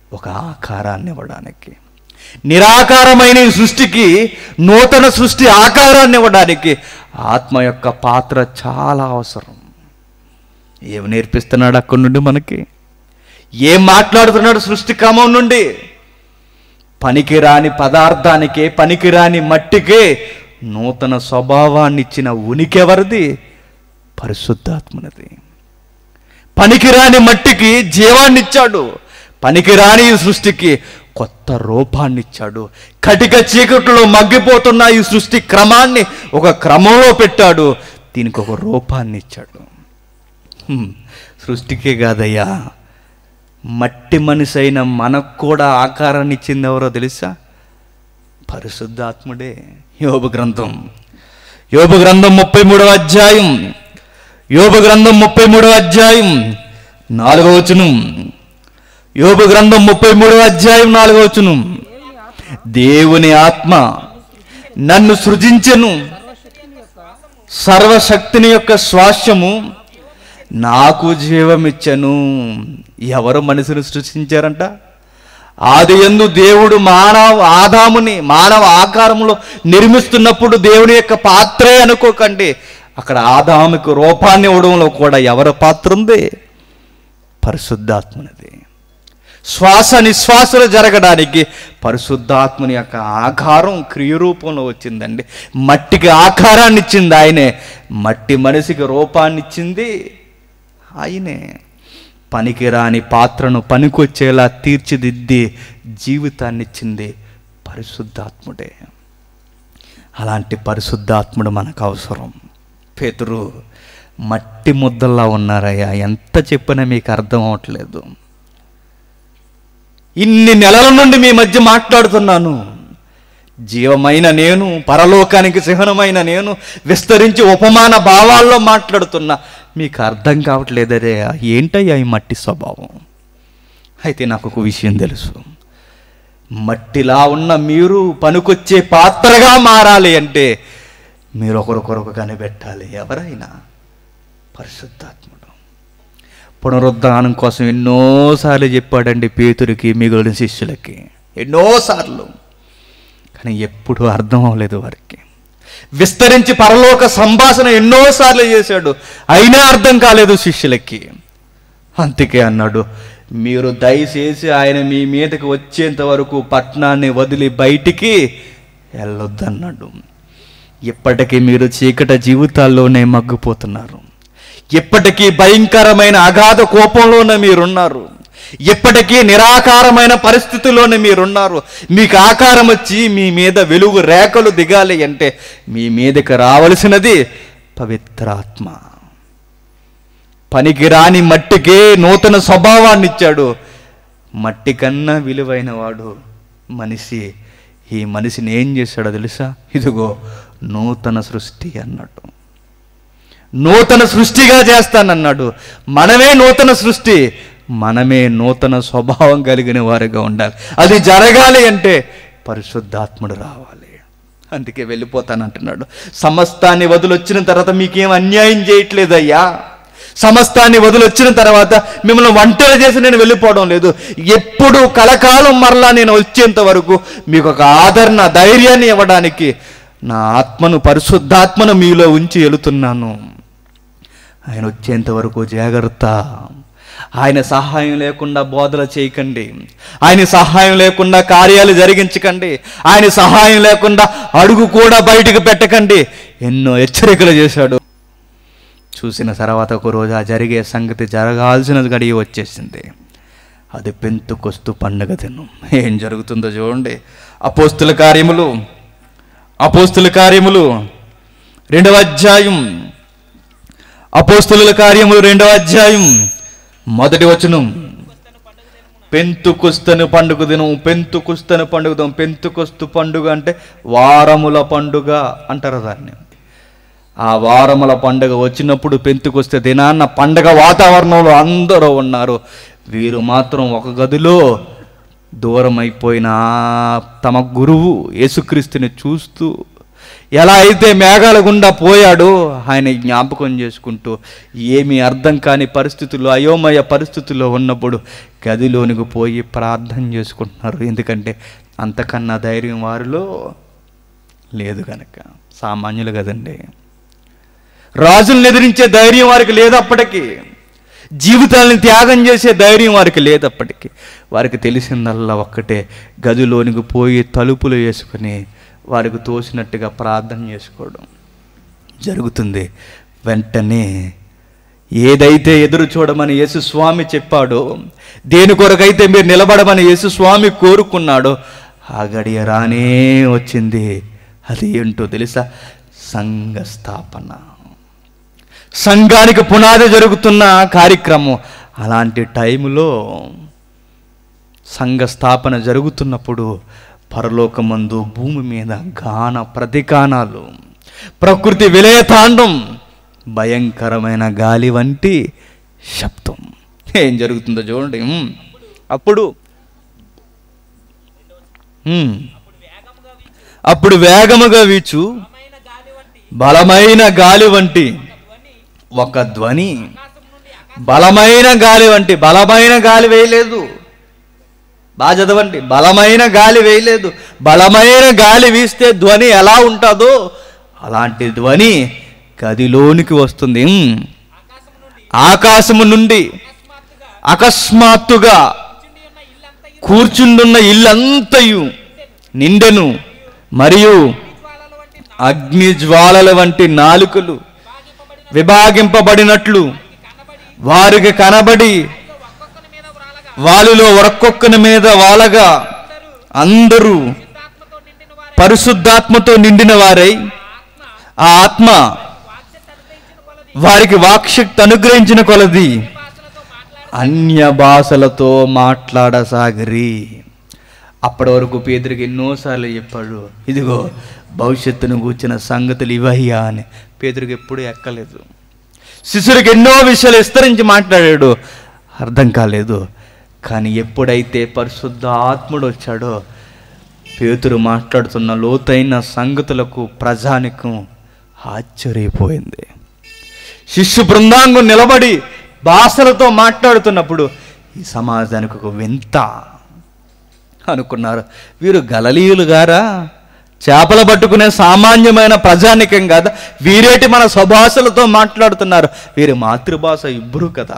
ఒక ఆకారాన్ని ఇవ్వడానికి నిరాకారమైన ఈ సృష్టికి నూతన సృష్టి ఆకారాన్ని ఇవ్వడానికి ఆత్మ యొక్క పాత్ర చాలా అవసరం ఏమి నేర్పిస్తున్నాడు అక్కడి నుండి మనకి ఏం మాట్లాడుతున్నాడు సృష్టి క్రమం నుండి పనికిరాని పదార్థానికే పనికిరాని మట్టికే నూతన స్వభావాన్ని ఇచ్చిన ఉనికి ఎవరిది పరిశుద్ధాత్మనది పనికిరాని మట్టికి జీవాన్ని ఇచ్చాడు పనికిరాని ఈ సృష్టికి కొత్త రూపాన్ని ఇచ్చాడు కటిక చీకట్లో మగ్గిపోతున్న ఈ సృష్టి క్రమాన్ని ఒక క్రమంలో పెట్టాడు దీనికి ఒక రూపాన్ని ఇచ్చాడు హ్మ్, సృష్టికే కాదయ్యా మట్టి మనిషి అయిన మనకు కూడా ఆకారాన్ని ఇచ్చింది ఎవరో తెలుసా పరిశుద్ధాత్ముడే యోబు గ్రంథం యోబు గ్రంథం ముప్పై మూడవ అధ్యాయం యోబు గ్రంథం ముప్పై మూడవ అధ్యాయం నాలుగవ వచనం యోబు గ్రంథం ముప్పై మూడవ అధ్యాయం నాలుగవ వచనం దేవుని ఆత్మ నన్ను సృజించెను సర్వశక్తిని యొక్క స్వాస్యము నాకు జీవమిచ్చను ఎవరు మనిషిని సృష్టించారంట ఆది ఎందు దేవుడు మానవ ఆదాముని మానవ ఆకారంలో నిర్మిస్తున్నప్పుడు దేవుని యొక్క పాత్రే అనుకోకండి అక్కడ ఆదాముకు రూపాన్ని ఇవ్వడంలో కూడా ఎవరి పాత్ర ఉంది పరిశుద్ధాత్మనిది శ్వాస నిశ్వాసలు జరగడానికి పరిశుద్ధాత్మని యొక్క ఆకారం క్రియరూపంలో వచ్చిందండి మట్టికి ఆకారాన్ని ఇచ్చింది ఆయనే మట్టి మనిషికి రూపాన్ని ఇచ్చింది ఆయనే పనికిరాని పాత్రను పనికొచ్చేలా తీర్చిదిద్ది జీవితాన్ని ఇచ్చింది పరిశుద్ధాత్ముడే అలాంటి పరిశుద్ధాత్ముడు మనకు అవసరం పేతురు మట్టి ముద్దల్లా ఉన్నారయ్యా ఎంత చెప్పినా మీకు అర్థం అవట్లేదు ఇన్ని నెలల నుండి మీ మధ్య మాట్లాడుతున్నాను జీవమైన నేను పరలోకానికి చిహ్నమైన నేను విస్తరించి ఉపమాన భావాల్లో మాట్లాడుతున్నా మీకు అర్థం కావట్లేదరే ఏంటయ్యా ఈ మట్టి స్వభావం అయితే నాకు ఒక విషయం తెలుసు మట్టిలా ఉన్న మీరు పనికొచ్చే పాత్రగా మారాలి అంటే మీరు ఒకరికొరకు కనిపెట్టాలి ఎవరైనా పరిశుద్ధాత్ముడు పునరుద్ధానం కోసం ఎన్నోసార్లు చెప్పాడండి పేతురికి మిగిలిన శిష్యులకి ఎన్నోసార్లు కానీ ఎప్పుడు అర్థం అవ్వలేదు వారికి విస్తరించి పరలోక సంభాషణ ఎన్నోసార్లు చేశాడు అయినా అర్థం కాలేదు శిష్యులకి అందుకే అన్నాడు మీరు దయచేసి ఆయన మీ మీదకి వచ్చేంత వరకు పట్టణాన్ని వదిలి బయటికి వెళ్ళొద్దన్నాడు ఇప్పటికీ మీరు చీకట జీవితాల్లోనే మగ్గిపోతున్నారు ఇప్పటికీ భయంకరమైన అగాధ కోపంలోనే మీరున్నారు ఇప్పటికీ నిరాకారమైన పరిస్థితిలోనే మీరున్నారు మీకు ఆకారం వచ్చి మీ మీద వెలుగు రేఖలు దిగాలి అంటే మీ మీదకి రావలసినది పవిత్రాత్మ పనికిరాని మట్టికే నూతన స్వభావాన్ని ఇచ్చాడు మట్టి కన్నా విలువైన వాడు మనిషి ఈ మనిషిని ఏం చేశాడో తెలుసా ఇదిగో నూతన సృష్టి అన్నట్టు నూతన సృష్టిగా చేస్తానన్నాడు మనమే నూతన సృష్టి మనమే నూతన స్వభావం కలిగిన వారిగా ఉండాలి అది జరగాలి అంటే పరిశుద్ధాత్ముడు రావాలి అందుకే వెళ్ళిపోతానంటున్నాడు సమస్తాన్ని వదిలొచ్చిన తర్వాత మీకేం అన్యాయం చేయట్లేదయ్యా సమస్తాన్ని వదిలొచ్చిన తర్వాత మిమ్మల్ని ఒంటరి చేసి నేను వెళ్ళిపోవడం లేదు ఎప్పుడు కలకాలం మరలా నేను వచ్చేంత వరకు మీకు ఒక ఆదరణ ధైర్యాన్ని ఇవ్వడానికి నా ఆత్మను పరిశుద్ధాత్మను మీలో ఉంచి వెళుతున్నాను ఆయన వచ్చేంత వరకు జాగ్రత్త ఆయన సహాయం లేకుండా బోధన చేయకండి ఆయన సహాయం లేకుండా కార్యాలు జరిగించకండి ఆయన సహాయం లేకుండా అడుగు కూడా బయటికి పెట్టకండి ఎన్నో హెచ్చరికలు చేశాడు చూసిన తర్వాత ఒక రోజు ఆ జరిగే సంగతి జరగాల్సిన గడియ వచ్చేసింది అది పెంతుకొస్తూ పండగ దినం ఏం జరుగుతుందో చూడండి అపోస్తుల కార్యములు అపోస్తుల కార్యములు రెండవ అధ్యాయం అపోస్తుల కార్యములు రెండవ అధ్యాయం మొదటి వచనం పెంతుకుస్తను పండుగ దినం పెంతుకుస్తను పండుగ దినం పెంతుకొస్తు పండుగ అంటే వారముల పండుగ అంటారు దాన్ని ఆ వారముల పండుగ వచ్చినప్పుడు పెంతుకొస్తే దినాన్న పండగ వాతావరణంలో అందరూ ఉన్నారు వీరు మాత్రం ఒక గదిలో దూరం అయిపోయిన ఆ తమ గురువు యేసుక్రీస్తుని చూస్తూ ఎలా అయితే మేఘాల గుండా పోయాడో ఆయన జ్ఞాపకం చేసుకుంటూ ఏమీ అర్థం కాని పరిస్థితుల్లో అయోమయ పరిస్థితుల్లో ఉన్నప్పుడు గదిలోనికి పోయి ప్రార్థన చేసుకుంటున్నారు ఎందుకంటే అంతకన్నా ధైర్యం వారిలో లేదు కనుక సామాన్యులు కదండి రాజులను ఎదిరించే ధైర్యం వారికి లేదు అప్పటికి జీవితాలను త్యాగం చేసే ధైర్యం వారికి లేదు అప్పటికి వారికి తెలిసిందల్లా ఒక్కటే గదిలోనికి పోయి తలుపులు వేసుకుని వారికి తోసినట్టుగా ప్రార్థన చేసుకోవడం జరుగుతుంది వెంటనే ఏదైతే ఎదురు చూడమని యేసుస్వామి చెప్పాడో దేని కొరకైతే మీరు నిలబడమని యేసుస్వామి కోరుకున్నాడో ఆ గడియ రానే వచ్చింది అది ఏంటో తెలుసా సంఘ స్థాపన సంఘానికి పునాది జరుగుతున్న కార్యక్రమం అలాంటి టైంలో సంఘ స్థాపన జరుగుతున్నప్పుడు పరలోకమందు భూమి మీద గాన ప్రతిగానాలు ప్రకృతి విలయతాండం భయంకరమైన గాలి వంటి శబ్దం ఏం జరుగుతుందో చూడండి ఉమ్. అప్పుడు ఉమ్. అప్పుడు వేగముగా వీచు బలమైన గాలి వంటి ఒక ధ్వని బలమైన గాలి వంటి బలమైన గాలి వేయలేదు బాగా చదవండి బలమైన గాలి వేయలేదు బలమైన గాలి వీస్తే ధ్వని ఎలా ఉంటుందో అలాంటి ధ్వని గదిలోనికి వస్తుంది ఉమ్. ఆకాశము నుండి అకస్మాత్తుగా కూర్చుండున్న ఇల్లంతయు నిండెను మరియు అగ్ని జ్వాలల వంటి నాలుకలు విభాగింపబడినట్లు వారికి కనబడి వారిలో ఒక్కొక్కని మీద వాలగా అందరూ పరిశుద్ధాత్మతో నిండిన వారై ఆ ఆత్మ వారికి వాక్శక్తి అనుగ్రహించిన కొలది అన్య భాషలతో మాట్లాడసాగరి అప్పటి వరకు పేదరికి ఎన్నోసార్లు చెప్పాడు ఇదిగో భవిష్యత్తును కూర్చిన సంగతులు ఇవయ్యా అని పేదరికి ఎప్పుడూ ఎక్కలేదు శిశుడికి ఎన్నో విషయాలు విస్తరించి మాట్లాడాడు అర్థం కాలేదు కానీ ఎప్పుడైతే పరిశుద్ధ ఆత్ముడు వచ్చాడో పేతురు మాట్లాడుతున్న లోతైన సంగతులకు ప్రజానికం ఆశ్చర్యపోయింది శిష్యు బృందాంగం నిలబడి భాషలతో మాట్లాడుతున్నప్పుడు ఈ సమాజానికి ఒక వింత అనుకున్నారు వీరు గలలీయులు గారా చేపలు పట్టుకునే సామాన్యమైన ప్రజానికం కాదా వీరేటి మన స్వభాషలతో మాట్లాడుతున్నారు వీరి మాతృభాష ఇబ్బరు కదా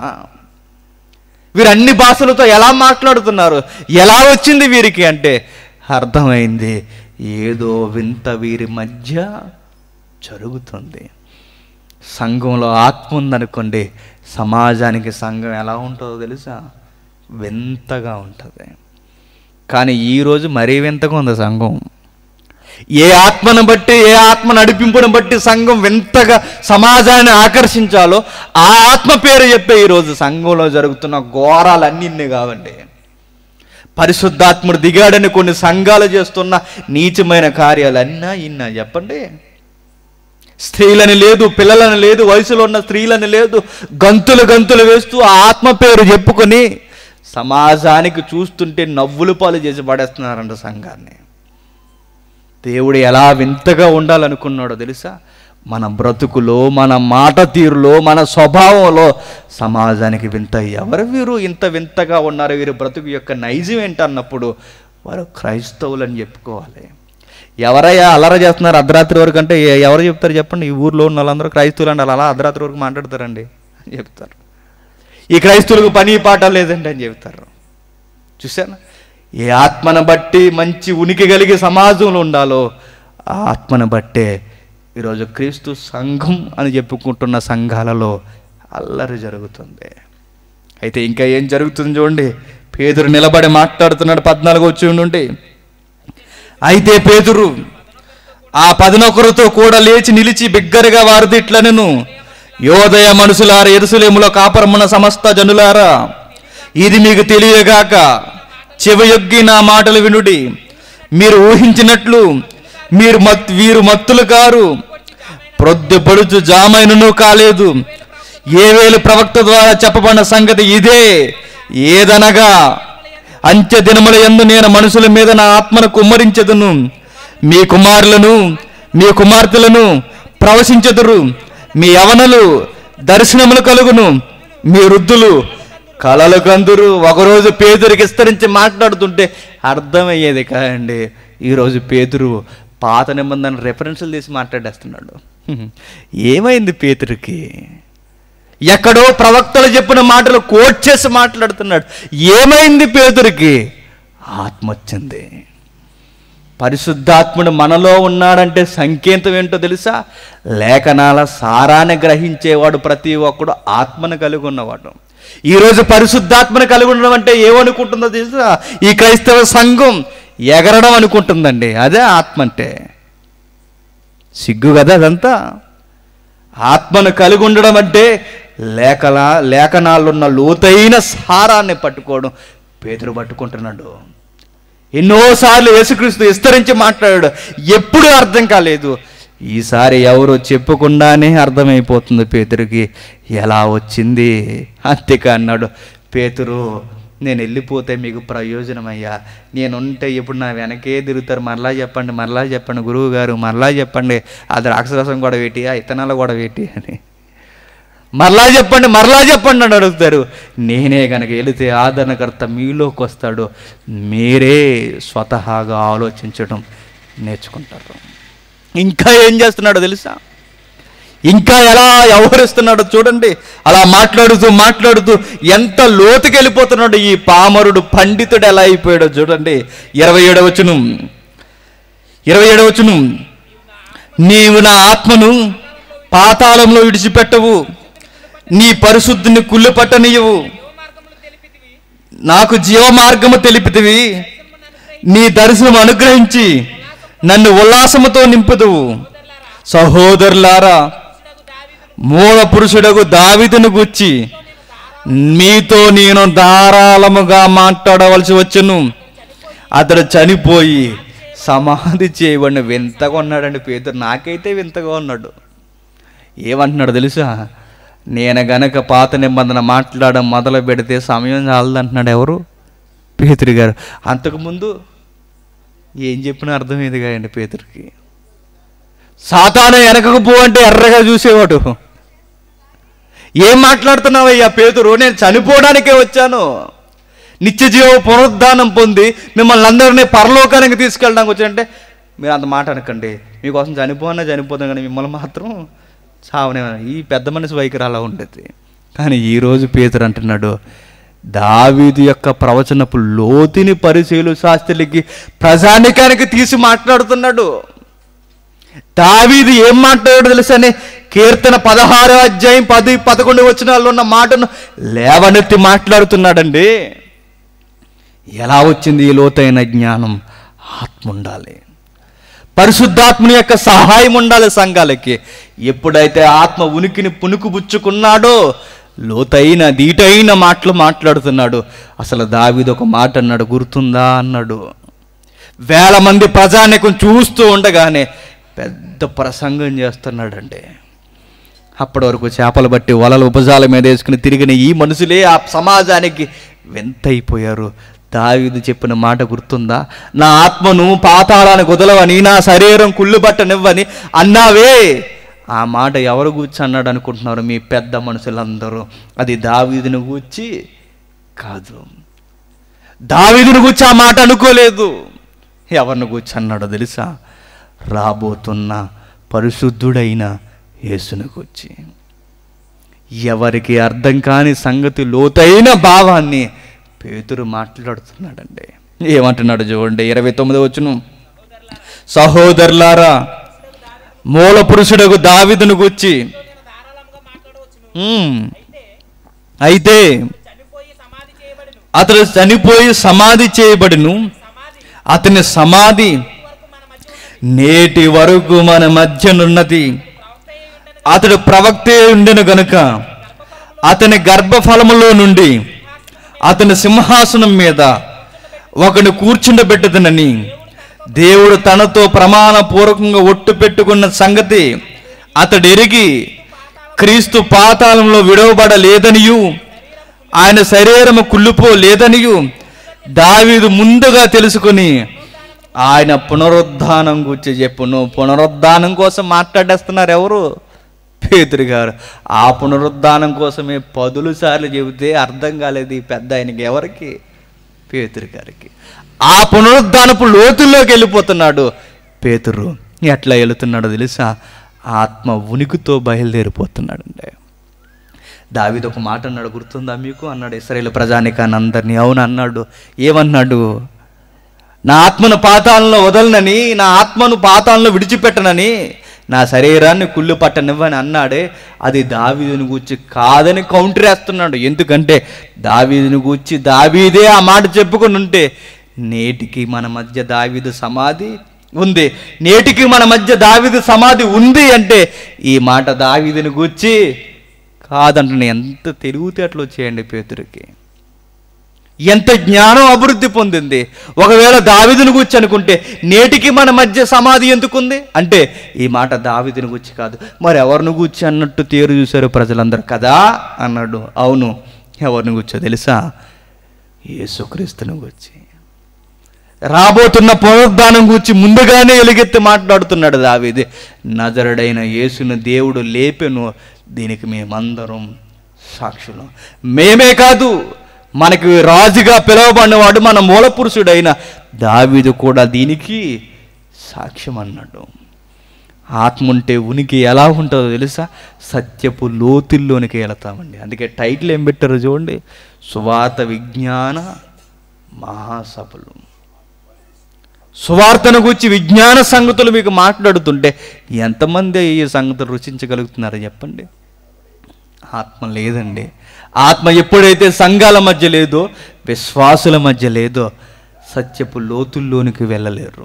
వీరు అన్ని భాషలతో ఎలా మాట్లాడుతున్నారు ఎలా వచ్చింది వీరికి అంటే అర్థమైంది ఏదో వింత వీరి మధ్య జరుగుతుంది సంఘంలో ఆత్మ ఉందనుకోండి సమాజానికి సంఘం ఎలా ఉంటుందో తెలుసా వింతగా ఉంటుంది కానీ ఈరోజు మరీ వింతగా ఉంది సంఘం ఏ ఆత్మను బట్టి ఏ ఆత్మ నడిపింపును బట్టి సంఘం వింతగా సమాజాన్ని ఆకర్షించాలో ఆ ఆత్మ పేరు చెప్పే ఈరోజు సంఘంలో జరుగుతున్న ఘోరాలన్నీ ఇన్ని కావండి పరిశుద్ధాత్ముడు దిగాడని కొన్ని సంఘాలు చేస్తున్న నీచమైన కార్యాలు అన్నా ఇన్నా చెప్పండి స్త్రీలని లేదు పిల్లలని లేదు వయసులో ఉన్న స్త్రీలని లేదు గంతులు గంతులు వేస్తూ ఆ ఆత్మ పేరు చెప్పుకొని సమాజానికి చూస్తుంటే నవ్వులు పాలు చేసి పడేస్తున్నారంట సంఘాన్ని దేవుడు ఎలా వింతగా ఉండాలనుకున్నాడో తెలుసా మన బ్రతుకులో మన మాట తీరులో మన స్వభావంలో సమాజానికి వింత ఎవరు వీరు ఇంత వింతగా ఉన్నారు వీరి బ్రతుకు యొక్క నైజం ఏంటన్నప్పుడు వారు క్రైస్తవులు అని చెప్పుకోవాలి ఎవరయ్యా అల్లర చేస్తున్నారు అర్ధరాత్రి వరకు అంటే ఎ- ఎవరు చెప్తారు చెప్పండి ఈ ఊర్లో ఉన్న వాళ్ళందరూ క్రైస్తవులు అండి అలా అర్ధరాత్రి వరకు మాట్లాడతారండి అని చెప్తారు ఈ క్రైస్తవులకు పని పాట లేదండి అని చెప్తారు చూసాను ఏ ఆత్మను బట్టి మంచి ఉనికి కలిగి సమాజంలో ఉండాలో ఆ ఆత్మను బట్టే ఈరోజు క్రీస్తు సంఘం అని చెప్పుకుంటున్న సంఘాలలో అల్లరి జరుగుతుంది అయితే ఇంకా ఏం జరుగుతుంది చూడండి పేదరు నిలబడి మాట్లాడుతున్నాడు పద్నాలుగు వచ్చి నుండి అయితే పేతురు ఆ పదినొకరుతో కూడా లేచి నిలిచి బిగ్గరగా వారిది ఇట్లనెను యోదయ మనుషులారా ఎరుసలేములో కాపరమున సమస్త జనులారా ఇది మీకు తెలియగాక చెవయొగ్గి నా మాటలు వినుడి మీరు ఊహించినట్లు మీరు మత్ వీరు మత్తులు కారు ప్రొద్దుపడుచు జామైనను కాలేదు ఏ వేలు ప్రవక్త ద్వారా చెప్పబడిన సంగతి ఇదే ఏదనగా అంత్య దినముల యందు నేను మనుషుల మీద నా ఆత్మను కుమ్మరించదును మీ కుమారులను మీ కుమార్తెలను ప్రవశించెదరు మీ యవనలు దర్శనములు కలుగును మీ వృద్ధులు కలలు కందురు ఒకరోజు పేదరికి విస్తరించి మాట్లాడుతుంటే అర్థమయ్యేది కాదండి ఈరోజు పేతురు పాత నిబంధన రెఫరెన్సులు తీసి మాట్లాడేస్తున్నాడు ఏమైంది పేతురికి ఎక్కడో ప్రవక్తలు చెప్పిన మాటలు కోట్ చేసి మాట్లాడుతున్నాడు ఏమైంది పేదరికి ఆత్మ వచ్చింది పరిశుద్ధాత్ముడు మనలో ఉన్నాడంటే సంకేతం ఏంటో తెలుసా లేఖనాల సారాన్ని గ్రహించేవాడు ప్రతి ఒక్కడు ఆత్మను కలిగి ఉన్నవాడు ఈరోజు పరిశుద్ధాత్మను కలిగి ఉండడం అంటే ఏమనుకుంటుందో తెలుసా ఈ క్రైస్తవ సంఘం ఎగరడం అనుకుంటుందండి అదే ఆత్మ అంటే సిగ్గు కదా అదంతా ఆత్మను కలిగి ఉండడం అంటే లేఖల లేఖనాలున్న లోతైన సారాన్ని పట్టుకోవడం పేదరు పట్టుకుంటున్నాడు ఎన్నోసార్లు యేసుక్రీస్తు విస్తరించి మాట్లాడాడు ఎప్పుడు అర్థం కాలేదు ఈసారి ఎవరు చెప్పకుండానే అర్థమైపోతుంది పేతురికి ఎలా వచ్చింది అంతేకా అన్నాడు పేతురు నేను వెళ్ళిపోతే మీకు ప్రయోజనమయ్యా నేనుంటే ఇప్పుడు నా వెనకే తిరుగుతారు మరలా చెప్పండి మరలా చెప్పండి గురువు గారు మరలా చెప్పండి ఆ ద్రాక్షరసం కూడా వేటి ఆ ఇత్తనాలు కూడా వేటి అని మరలా చెప్పండి మరలా చెప్పండి అని అడుగుతారు నేనే కనుక వెళితే ఆదరణకర్త మీలోకి వస్తాడు మీరే స్వతహాగా ఆలోచించడం నేర్చుకుంటారు ఇంకా ఏం చేస్తున్నాడో తెలుసా ఇంకా ఎలా వ్యవహరిస్తున్నాడో చూడండి అలా మాట్లాడుతూ మాట్లాడుతూ ఎంత లోతుకి వెళ్ళిపోతున్నాడు ఈ పామరుడు పండితుడు ఎలా అయిపోయాడో చూడండి ఇరవై ఏడవచ్చును ఇరవై ఏడవచ్చును నీవు నా ఆత్మను పాతాళంలో విడిచిపెట్టవు నీ పరిశుద్ధిని కుళ్ళు పట్టనీయవు నాకు జీవ మార్గము తెలిపితివి నీ దర్శనం అనుగ్రహించి నన్ను ఉల్లాసముతో నింపుదువు సహోదరులారా మూల పురుషుడకు దావిదును గుచ్చి మీతో నేను ధారాళముగా మాట్లాడవలసి వచ్చును అతడు చనిపోయి సమాధి చేయబడిన వింతగా ఉన్నాడండి పేదరు నాకైతే వింతగా ఉన్నాడు ఏమంటున్నాడు తెలుసా నేను గనక పాత నిబంధన మాట్లాడడం మొదలు పెడితే సమయం చాలదంటున్నాడు ఎవరు పేతురు గారు అంతకుముందు ఏం చెప్పినా అర్థమయ్యేది కాదండి పేతురికి సాతాను వెనకకు పో అంటే ఎర్రగా చూసేవాడు ఏం మాట్లాడుతున్నావయ్యా పేతురు నేను చనిపోవడానికే వచ్చాను నిత్య జీవ పునరుద్ధానం పొంది మిమ్మల్ని అందరినీ పరలోకానికి తీసుకెళ్ళడానికి వచ్చానంటే మీరు అంత మాట అనకండి మీకోసం చనిపోనా చనిపోతాం కానీ మిమ్మల్ని మాత్రం చావనే ఈ పెద్ద మనిషి వైఖరి అలా ఉండేది కానీ ఈరోజు పేతురు అంటున్నాడు దావీదు యొక్క ప్రవచనపు లోతుని పరిశీలు శాస్త్రులకి ప్రజానికానికి తీసి మాట్లాడుతున్నాడు దావీదు ఏం మాట్లాడాడు తెలుసని కీర్తన పదహారో అధ్యాయం పది పదకొండు వచనాల్లో ఉన్న మాటను లేవనెత్తి మాట్లాడుతున్నాడండి ఎలా వచ్చింది ఈ లోతైన జ్ఞానం ఆత్మ ఉండాలి పరిశుద్ధాత్మని యొక్క సహాయం ఉండాలి సంఘాలకి ఎప్పుడైతే ఆత్మ ఉనికిని పుణుకుపుచ్చుకున్నాడో లోతైన దీటైన మాటలు మాట్లాడుతున్నాడు అసలు దావీదు ఒక మాట అన్నాడు గుర్తుందా అన్నాడు వేల మంది ప్రజానికం చూస్తూ ఉండగానే పెద్ద ప్రసంగం చేస్తున్నాడండి అప్పటి వరకు చేపలు బట్టి వలలు ఉపజాల మీద వేసుకుని తిరిగిన ఈ మనుషులే ఆ సమాజానికి వింతైపోయారు దావీదు చెప్పిన మాట గుర్తుందా నా ఆత్మను పాతాళానికి వదలవని నా శరీరం కుళ్ళు బట్టనివ్వని అన్నావే ఆ మాట ఎవరు గూర్చి అన్నాడు అనుకుంటున్నారు మీ పెద్ద మనుషులందరూ అది దావీదుని గూర్చి కాదు దావీదుని గూర్చి ఆ మాట అనుకోలేదు ఎవరిని గూర్చి అన్నాడో తెలుసా రాబోతున్న పరిశుద్ధుడైన యేసుని గూర్చి ఎవరికి అర్థం కాని సంగతి లోతైన భావాన్ని పేతురు మాట్లాడుతున్నాడండి ఏమంటున్నాడు చూడండి ఇరవై తొమ్మిది వచ్చును సహోదరులారా మూల పురుషుడకు దావిదును గుచ్చి ఉమ్, అయితే అతడు చనిపోయి సమాధి చేయబడిను అతని సమాధి నేటి వరకు మన మధ్యనున్నది అతడు ప్రవక్తే ఉండెను గనుక అతని గర్భఫలములో నుండి అతని సింహాసనం మీద ఒకడు కూర్చుండబెట్టదనని దేవుడు తనతో ప్రమాణపూర్వకంగా ఒట్టు పెట్టుకున్న సంగతి అతడు ఎరిగి క్రీస్తు పాతాళంలో విడవబడలేదనియు ఆయన శరీరము కుళ్ళిపోలేదనియు దావీదు ముందుగా తెలుసుకుని ఆయన పునరుద్ధానం గురించి చెప్పు నువ్వు పునరుద్ధానం కోసం మాట్లాడేస్తున్నారు ఎవరు పేతురు గారు ఆ పునరుద్ధానం కోసమే పదులు సార్లు చెబితే అర్థం కాలేదు ఈ పెద్ద ఆయనకి ఎవరికి పేతురు గారికి ఆ పునరుద్ధానపు లోతుల్లోకి వెళ్ళిపోతున్నాడు పేతురు ఎట్లా వెళుతున్నాడో తెలుసా ఆత్మ ఉనికితో బయలుదేరిపోతున్నాడండి దావీదు ఒక మాట అన్నాడు గుర్తుందా మీకు అన్నాడు ఇస్రాయేల్ ప్రజానికాన్ని అందరినీ అవును అన్నాడు ఏమన్నాడు నా ఆత్మను పాతాళంలో వదలనని నా ఆత్మను పాతాళంలో విడిచిపెట్టనని నా శరీరాన్ని కుళ్ళు పట్టనివ్వని అన్నాడే అది దావీదుని గూర్చి కాదని కౌంటర్ వేస్తున్నాడు ఎందుకంటే దావీదుని గూర్చి దావీదే ఆ మాట చెప్పుకొని ఉంటే నేటికి మన మధ్య దావీదు సమాధి ఉంది నేటికి మన మధ్య దావీదు సమాధి ఉంది అంటే ఈ మాట దావీదుని గూర్చి కాదంటున్నా ఎంత తెలివితేటలు వచ్చాయండి పేతురికి ఎంత జ్ఞానం అభివృద్ధి పొందింది ఒకవేళ దావిదుని గురించి అనుకుంటే నేటికి మన మధ్య సమాధి ఎందుకుంది అంటే ఈ మాట దావిదుని గురించి కాదు మరి ఎవరిని గురించి అన్నట్టు తేరు చూశారు ప్రజలందరూ కదా అన్నాడు అవును ఎవరిని గుర్చో తెలుసా యేసుక్రీస్తుని గురించి రాబోతున్న పునరుద్ధానం గురించి ముందుగానే ఎలుగెత్తి మాట్లాడుతున్నాడు దావీది నజరుడైన యేసును దేవుడు లేపెను దీనికి మేమందరం సాక్షులం మేమే కాదు మనకి రాజుగా పిలువబడినవాడు మన మూల పురుషుడైన దావీదు కూడా దీనికి సాక్ష్యం అన్నాడు ఆత్మ ఉంటే ఉనికి ఎలా ఉంటుందో తెలుసా సత్యపు లోతుల్లోనికి వెళతామండి అందుకే టైటిల్ ఏం పెట్టారు చూడండి సువాత విజ్ఞాన మహాసభలు సువార్తను గురించి విజ్ఞాన సంగతులు మీకు మాట్లాడుతుంటే ఎంతమంది ఈ సంగతులు రుచించగలుగుతున్నారు చెప్పండి ఆత్మ లేదండి ఆత్మ ఎప్పుడైతే సంఘాల మధ్య లేదో విశ్వాసుల మధ్య లేదో సత్యపు లోతుల్లోనికి వెళ్ళలేరు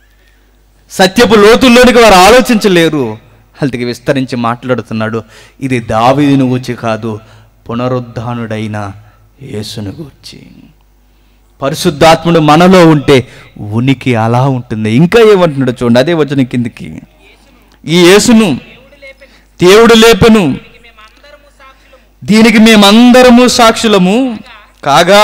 సత్యపు లోతుల్లోనికి వారు ఆలోచించలేరు అందుకే విస్తరించి మాట్లాడుతున్నాడు ఇది దావీదుని గూర్చి కాదు పునరుద్ధానుడైన యేసును గూర్చి పరిశుద్ధాత్ముడు మనలో ఉంటే ఉనికి అలా ఉంటుంది ఇంకా ఏమంటున్నాడు చూడండి అదే వచ్చిన కిందికి ఈ యేసును దేవుడు లేపెను దీనికి మేమందరము సాక్షులము కాగా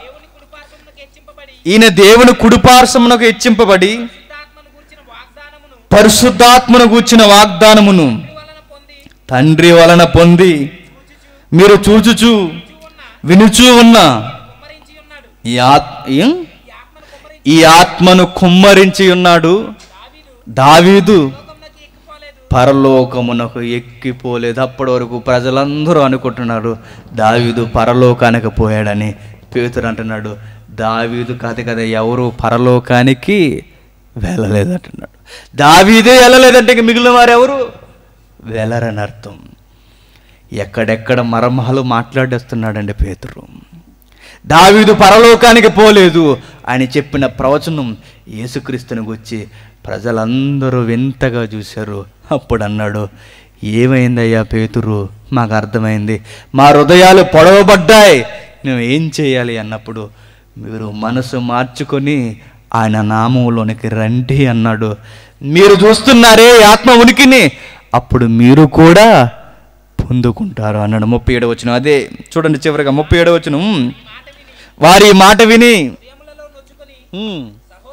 ఈయన దేవుని కుడిపార్శ్వమునకు హెచ్చింపబడి పరిశుద్ధాత్మను గూర్చిన వాగ్దానమును తండ్రి వలన పొంది మీరు చూచుచు వినుచూ ఉన్న ఈ ఆత్ ఏం? ఈ ఆత్మను కుమ్మరించి ఉన్నాడు దావీదు పరలోకమునకు ఎక్కిపోలేదు అప్పటి వరకు ప్రజలందరూ అనుకుంటున్నారు దావీదు పరలోకానికి పోయాడని పేతురు అంటున్నాడు దావీదు కథ కదా ఎవరు పరలోకానికి వెళ్ళలేదు అంటున్నాడు దావీదే వెళ్ళలేదంటే ఇంక మిగిలిన వారు ఎవరు వెళ్ళరని అర్థం ఎక్కడెక్కడ మర్మాలు మాట్లాడేస్తున్నాడండి పేతురు దావీదు పరలోకానికి పోలేదు అని చెప్పిన ప్రవచనం యేసుక్రీస్తుని గురించి ప్రజలందరూ వింతగా చూశారు అప్పుడు అన్నాడు ఏమైందయ్యా పేతురు మాకు అర్థమైంది మా హృదయాలు పొడవబడ్డాయి మేము ఏం చేయాలి అన్నప్పుడు మీరు మనసు మార్చుకొని ఆయన నామంలోనికి రండి అన్నాడు మీరు చూస్తున్నారే ఈ ఆత్మ ఉనికిని అప్పుడు మీరు కూడా పొందుకుంటారు అన్నాడు ముప్పై ఏడు వచ్చిన అదే చూడండి చివరిగా ముప్పై ఏడు వచ్చిన వారి ఈ మాట విని ఉమ్,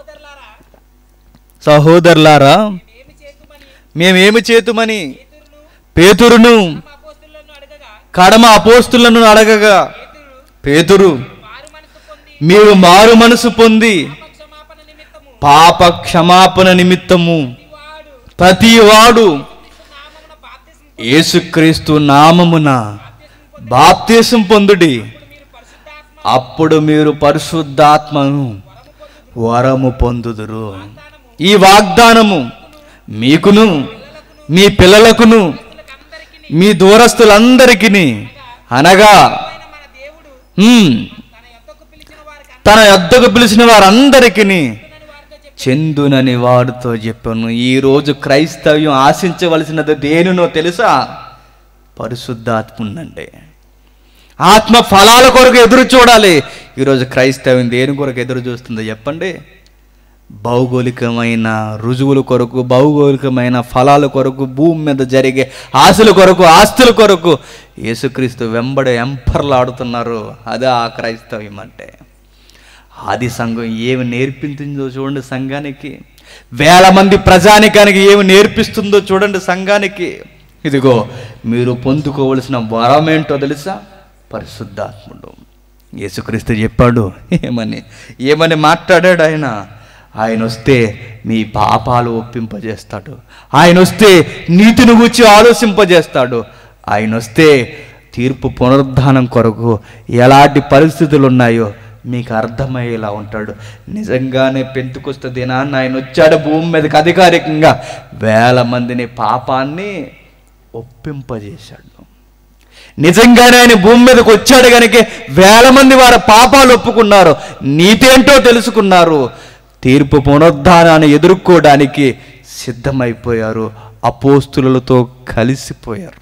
సహోదరులారా మేమేమి చేతుమని పేతురును కడమ అపోస్తులను అడగగా పేతురు మీరు మారు మనసు పొంది పాప క్షమాపణ నిమిత్తము ప్రతివాడు యేసుక్రీస్తు నామమున బాప్తీసం పొందుడి అప్పుడు మీరు పరిశుద్ధాత్మను వరము పొందుదురు ఈ వాగ్దానము మీకును మీ పిల్లలకును మీ దూరస్తులందరికీ అనగా హ్మ్, తన యొద్దకు పిలిచిన వారందరికీ చెందునని వారితో చెప్పాను ఈరోజు క్రైస్తవ్యం ఆశించవలసినది దేనినో తెలుసా పరిశుద్ధాత్ముందండి ఆత్మ ఫలాల కొరకు ఎదురు చూడాలి ఈరోజు క్రైస్తవ్యం దేని కొరకు ఎదురు చూస్తుందో చెప్పండి భౌగోళికమైన రుజువుల కొరకు భౌగోళికమైన ఫలాల కొరకు భూమి మీద జరిగే ఆశల కొరకు ఆస్తుల కొరకు యేసుక్రీస్తు వెంబడి ఎంపర్లాడుతున్నారు అదే ఆ క్రైస్తవ్యం అంటే ఆది సంఘం ఏమి నేర్పించిందో చూడండి సంఘానికి వేల మంది ప్రజానికానికి ఏమి నేర్పిస్తుందో చూడండి సంఘానికి ఇదిగో మీరు పొందుకోవలసిన వరం ఏంటో తెలుసా పరిశుద్ధాత్ముడు యేసుక్రీస్తు చెప్పాడు ఏమని ఏమని మాట్లాడాడు ఆయన ఆయన వస్తే మీ పాపాలు ఒప్పింపజేస్తాడు ఆయన వస్తే నీతిని గూర్చి ఆలోచింపజేస్తాడు ఆయన వస్తే తీర్పు పునరుద్ధానం కొరకు ఎలాంటి పరిస్థితులు ఉన్నాయో మీకు అర్థమయ్యేలా ఉంటాడు నిజంగానే పెంతుకొస్తే దినాన్ని ఆయన వచ్చాడు భూమి మీదకి అధికారికంగా వేల మందిని పాపాన్ని ఒప్పింపజేశాడు నిజంగానే ఆయన భూమి మీదకి వచ్చాడు కనుక వేల మంది వారి పాపాలు ఒప్పుకున్నారు నీతేంటో తెలుసుకున్నారు తీర్పు పునరుద్ధానాన్ని ఎదుర్కోవడానికి సిద్ధమైపోయారు అపోస్తులతో కలిసిపోయారు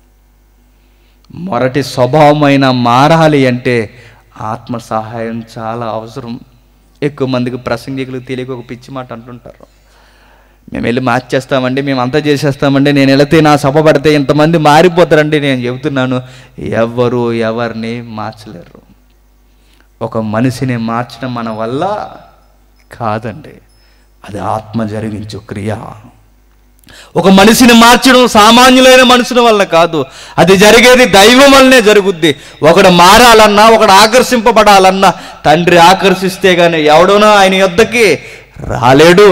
మొరటి స్వభావమైన మారాలి అంటే ఆత్మ సహాయం చాలా అవసరం ఎక్కువ మందికి ప్రసంగికులు తెలియక ఒక పిచ్చి మాట అంటుంటారు మేము వెళ్ళి మార్చేస్తామండి మేము అంతా చేసేస్తామండి నేను వెళితే నా సభ పడితే ఇంతమంది మారిపోతారండి నేను చెబుతున్నాను ఎవరు ఎవరిని మార్చలేరు ఒక మనిషిని మార్చడం మన వల్ల కాదండి అది ఆత్మ జరిగించు క్రియ ఒక మనిషిని మార్చడం సామాన్యులైన మనుషుల వల్ల కాదు అది జరిగేది దైవం వల్లనే జరుగుద్ది ఒకడు మారాలన్నా ఒకడు ఆకర్షింపబడాలన్నా తండ్రి ఆకర్షిస్తే గాని ఎవడోనో ఆయన యొద్దకి రాలేడు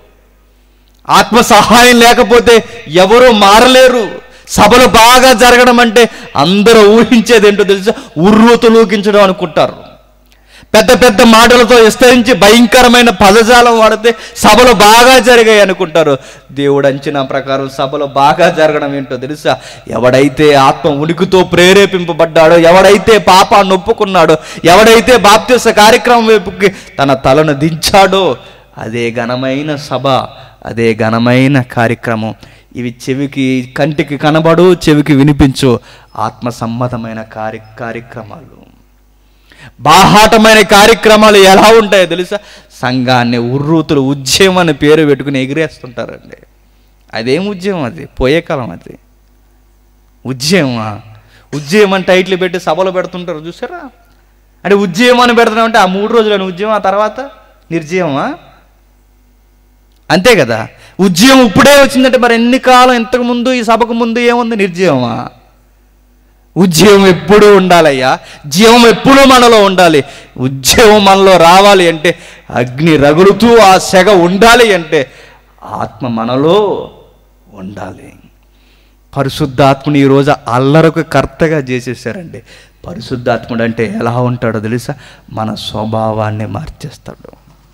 ఆత్మ సహాయం లేకపోతే ఎవరు మారలేరు సభలు బాగా జరగడం అంటే అందరూ ఊహించేది ఏంటో తెలుసా ఉర్రు తొలగించడం అనుకుంటారు పెద్ద పెద్ద మాటలతో విస్తరించి భయంకరమైన పదజాలం వాడితే సభలు బాగా జరిగాయి అనుకుంటారు దేవుడు అంచనా ప్రకారం సభలు బాగా జరగడం ఏంటో తెలుసా ఎవడైతే ఆత్మ ఉనికితో ప్రేరేపింపబడ్డాడో ఎవడైతే పాపాన్ని ఒప్పుకున్నాడో ఎవడైతే బాప్తిస కార్యక్రమం వైపుకి తన తలను దించాడో అదే ఘనమైన సభ అదే ఘనమైన కార్యక్రమం ఇవి చెవికి కంటికి కనబడు చెవికి వినిపించు ఆత్మ సమ్మతమైన కార్య కార్యక్రమాలు బాహాటమైన కార్యక్రమాలు ఎలా ఉంటాయో తెలుసా సంఘాన్ని ఉర్రూతులు ఉద్యమం అని పేరు పెట్టుకుని ఎగిరేస్తుంటారండి అదేం ఉద్యమం అది పోయే కాలం అది ఉద్యమా ఉద్యమం అని టైటిల్ పెట్టి సభలు పెడుతుంటారు చూసారా అంటే ఉద్యమం అని పెడుతున్నామంటే ఆ మూడు రోజులని ఉద్యమం ఆ తర్వాత నిర్జీవమా అంతే కదా ఉద్యమం ఇప్పుడే వచ్చిందంటే మరి ఎన్ని కాలం ఇంతకు ముందు ఈ సభకు ముందు ఏముంది నిర్జీవమా ఉద్యమం ఎప్పుడూ ఉండాలయ్యా జీవం ఎప్పుడూ మనలో ఉండాలి ఉద్యమం మనలో రావాలి అంటే అగ్ని రగులుతూ ఆ సెగ ఉండాలి అంటే ఆత్మ మనలో ఉండాలి పరిశుద్ధాత్ముని ఈరోజు అల్లరకు కర్తగా చేసేసారండి పరిశుద్ధాత్ముడు అంటే ఎలా ఉంటాడో తెలుసా మన స్వభావాన్ని మార్చేస్తాడు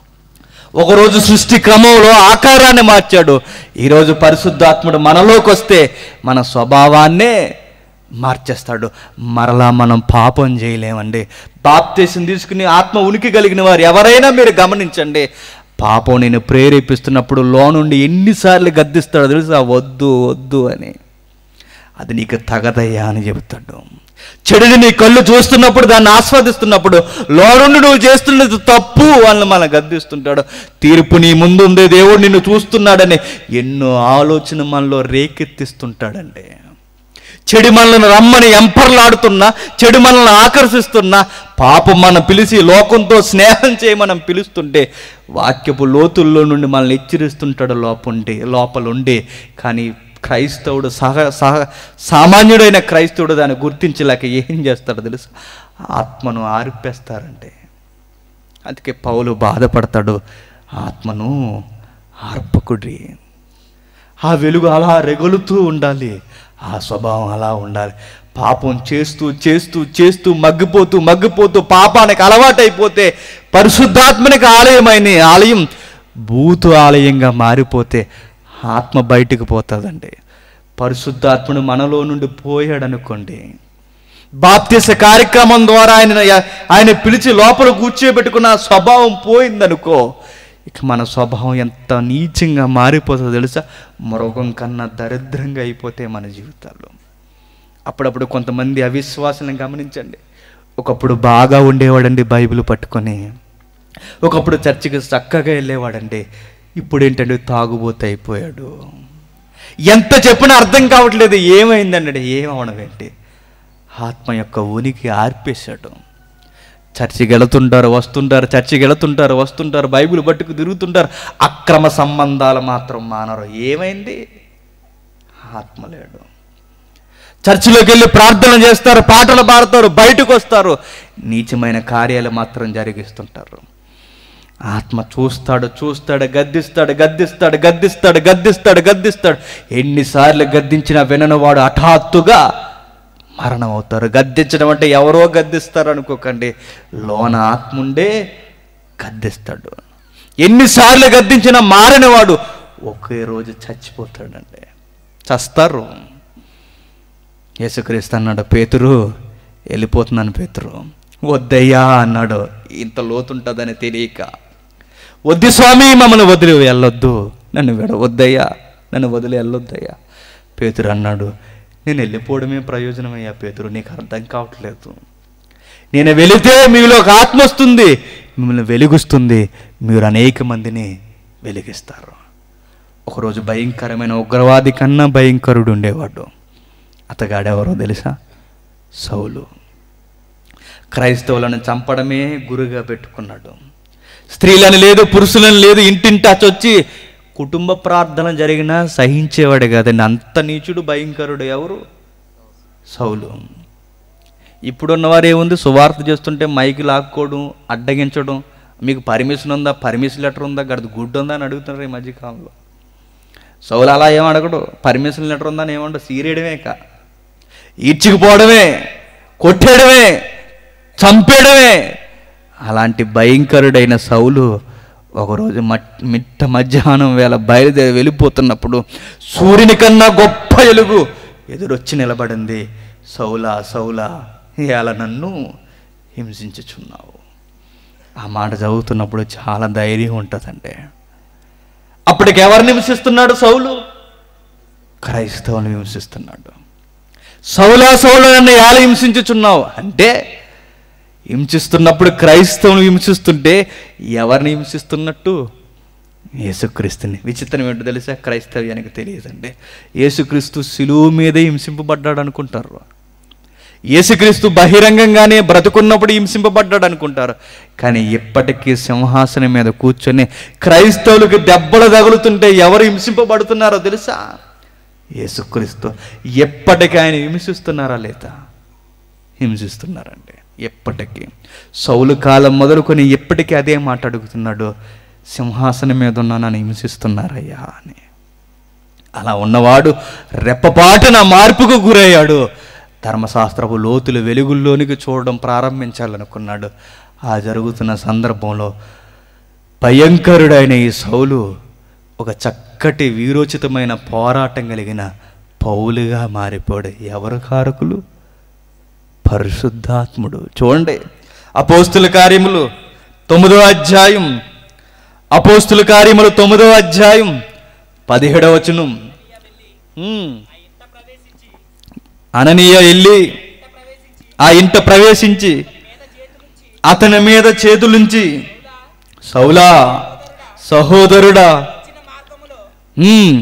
ఒకరోజు సృష్టి క్రమంలో ఆకారాన్ని మార్చాడు ఈరోజు పరిశుద్ధాత్ముడు మనలోకి వస్తే మన స్వభావాన్నే మార్చేస్తాడు మరలా మనం పాపం చేయలేమండి బాప్తీసం తీసుకుని ఆత్మ ఉనికి కలిగిన వారు ఎవరైనా మీరు గమనించండి పాపం నేను ప్రేరేపిస్తున్నప్పుడు లో నుండి ఎన్నిసార్లు గద్దిస్తాడో తెలుసా వద్దు వద్దు అని అది నీకు తగదయ్యా అని చెబుతాడు చెడుని నీ కళ్ళు చూస్తున్నప్పుడు దాన్ని ఆస్వాదిస్తున్నప్పుడు లోనుండి నువ్వు చేస్తున్నది తప్పు వాళ్ళని మన గద్దిస్తుంటాడు తీర్పు నీ ముందు ఉంది దేవుడు నిన్ను చూస్తున్నాడని ఎన్నో ఆలోచన మనలో రేకెత్తిస్తుంటాడండి చెడు మనల్ని రమ్మని ఎంపర్లాడుతున్నా చెడు మనల్ని ఆకర్షిస్తున్నా పాపం మనం పిలిచి లోకంతో స్నేహం చేయమనం పిలుస్తుంటే వాక్యపు లోతుల్లో నుండి మనల్ని హెచ్చరిస్తుంటాడు లోపుండి లోపలుండి కానీ క్రైస్తవుడు సహ సహ సామాన్యుడైన క్రైస్తవుడు దాన్ని గుర్తించలేక ఏం చేస్తాడో తెలుసు ఆత్మను ఆర్పేస్తారంటే అందుకే పౌలు బాధపడతాడు ఆత్మను ఆర్పకుడి ఆ వెలుగు అలా రెగులుతూ ఉండాలి ఆ స్వభావం అలా ఉండాలి పాపం చేస్తూ చేస్తూ చేస్తూ మగ్గిపోతూ మగ్గిపోతూ పాపానికి అలవాటైపోతే పరిశుద్ధాత్మనికి ఆలయమైన ఆలయం భూతు ఆలయంగా మారిపోతే ఆత్మ బయటికి పోతుందండి పరిశుద్ధాత్ముడు మనలో నుండి పోయాడు అనుకోండి బాప్తీస కార్యక్రమం ద్వారా ఆయన ఆయన పిలిచి లోపల కూర్చోబెట్టుకున్న ఆ స్వభావం పోయిందనుకో ఇక మన స్వభావం ఎంత నీచంగా మారిపోతుందో తెలుసా మృగం కన్నా దరిద్రంగా అయిపోతే మన జీవితాల్లో అప్పుడప్పుడు కొంతమంది అవిశ్వాసాలను గమనించండి ఒకప్పుడు బాగా ఉండేవాడండి బైబిల్ పట్టుకొని ఒకప్పుడు చర్చికి చక్కగా వెళ్ళేవాడండి ఇప్పుడు ఏంటంటే తాగుబోతు అయిపోయాడు ఎంత చెప్పినా అర్థం కావట్లేదు ఏమైందండి ఏమవడం ఏంటి ఆత్మ యొక్క ఉనికి ఆర్పేశాడు చర్చికి వెళుతుంటారు వస్తుంటారు చర్చికి వెళుతుంటారు వస్తుంటారు బైబిల్ పట్టుకు తిరుగుతుంటారు అక్రమ సంబంధాలు మాత్రం మానరు ఏమైంది ఆత్మ లేడు చర్చిలోకి వెళ్ళి ప్రార్థన చేస్తారు పాటలు పాడతారు బయటకు వస్తారు నీచమైన కార్యాలు మాత్రం జరిగిస్తుంటారు ఆత్మ చూస్తాడు చూస్తాడు గద్దిస్తాడు గద్దిస్తాడు గద్దిస్తాడు గద్దిస్తాడు గద్దిస్తాడు ఎన్నిసార్లు గద్దించినా వినని వాడు హఠాత్తుగా మరణం అవుతారు గద్దించడం అంటే ఎవరో గద్దిస్తారు అనుకోకండి లోన ఆత్మ ఉండే గద్దిస్తాడు ఎన్నిసార్లు గద్దించినా మారని వాడు ఒకే రోజు చచ్చిపోతాడండి చస్తారు యేసుక్రీస్తు అన్నాడు పేతురు వెళ్ళిపోతున్నాను పేతురు వద్దయ్యా అన్నాడు ఇంత లోతుంటుందని తెలియక వద్దు స్వామి మమ్మల్ని వదిలి వెళ్ళొద్దు నన్ను విడ వద్దయ్యా నన్ను వదిలి వెళ్ళొద్దయ్యా పేతురు అన్నాడు నేను వెళ్ళిపోవడమే ప్రయోజనమయ్యా పేతురు నీకు అర్థం కావట్లేదు నేను వెళితే మీలో ఒక ఆత్మ వస్తుంది మిమ్మల్ని వెలుగుస్తుంది మీరు అనేక మందిని వెలిగిస్తారు ఒకరోజు భయంకరమైన ఉగ్రవాది కన్నా భయంకరుడు ఉండేవాడు అతగాడెవరో తెలుసా సౌలు క్రైస్తవులను చంపడమే గురుగా పెట్టుకున్నాడు స్త్రీలను లేదు పురుషులను లేదు ఇంటింటా వచ్చి కుటుంబ ప్రార్థన జరిగినా సహించేవాడే కదండి అంత నీచుడు భయంకరుడు ఎవరు సౌలు ఇప్పుడున్నవారు ఏముంది సువార్త చేస్తుంటే మైకి లాక్కోవడం అడ్డగించడం మీకు పర్మిషన్ ఉందా పర్మిషన్ లెటర్ ఉందా గడిది గుడ్డు ఉందా అని అడుగుతున్నారు ఈ మధ్యకాలంలో సౌలు అలా ఏం అడగడు పర్మిషన్ లెటర్ ఉందని ఏమండవు సీరేయడమే కా ఈడ్చుకుపోవడమే కొట్టేయడమే చంపేయడమే అలాంటి భయంకరుడైన సౌలు ఒకరోజు మట్ మిట్ట మధ్యాహ్నం వేళ బయలుదేరి వెళ్ళిపోతున్నప్పుడు సూర్యుని కన్నా గొప్ప ఎలుగు ఎదురొచ్చి నిలబడింది సౌలా సౌలా ఇవాళ నన్ను హింసించుచున్నావు ఆ మాట చదువుతున్నప్పుడు చాలా ధైర్యం ఉంటుందండి అప్పటికి ఎవరిని హింసిస్తున్నాడు సౌలు క్రైస్తవుని హింసిస్తున్నాడు సౌలా సౌలు నన్ను ఎలా హింసించుచున్నావు అంటే హింసిస్తున్నప్పుడు క్రైస్తవుని హింసిస్తుంటే ఎవరిని హింసిస్తున్నట్టు యేసుక్రీస్తుని విచిత్రం ఏంటో తెలుసా క్రైస్తవ్యానికి తెలియదండి యేసుక్రీస్తు సిలువు మీదే హింసింపబడ్డాడు అనుకుంటారు యేసుక్రీస్తు బహిరంగంగానే బ్రతుకున్నప్పుడు హింసింపబడ్డాడు అనుకుంటారు కానీ ఇప్పటికీ సింహాసనం మీద కూర్చొని క్రైస్తవులకు దెబ్బలు తగులుతుంటే ఎవరు హింసింపబడుతున్నారో తెలుసా యేసుక్రీస్తు ఎప్పటికీ ఆయన హింసిస్తున్నారా లేదా హింసిస్తున్నారండి ఎప్పటికీ సౌలు కాలం మొదలుకొని ఎప్పటికీ అదే మాట అడుగుతున్నాడు సింహాసనం మీద ఉన్న నన్ను హింసిస్తున్నారయ్యా అని అలా ఉన్నవాడు రెప్పపాటున మార్పుకు గురయ్యాడు ధర్మశాస్త్రపు లోతులు వెలుగుల్లోనికి చూడడం ప్రారంభించాలనుకున్నాడు ఆ జరుగుతున్న సందర్భంలో భయంకరుడైన ఈ సౌలు ఒక చక్కటి వీరోచితమైన పోరాటం కలిగిన పౌలుగా మారిపోయాడు ఎవరు కారకులు పరిశుద్ధాత్ముడు చూడండి అపోస్తుల కార్యములు తొమ్మిదో అధ్యాయం అపోస్తుల కార్యములు తొమ్మిదో అధ్యాయం పదిహేడవ వచనం ఉమ్. అననీయ వెళ్ళి ఆ ఇంట ప్రవేశించి అతని మీద చేతులుంచి సౌలా సహోదరుడా ఉమ్.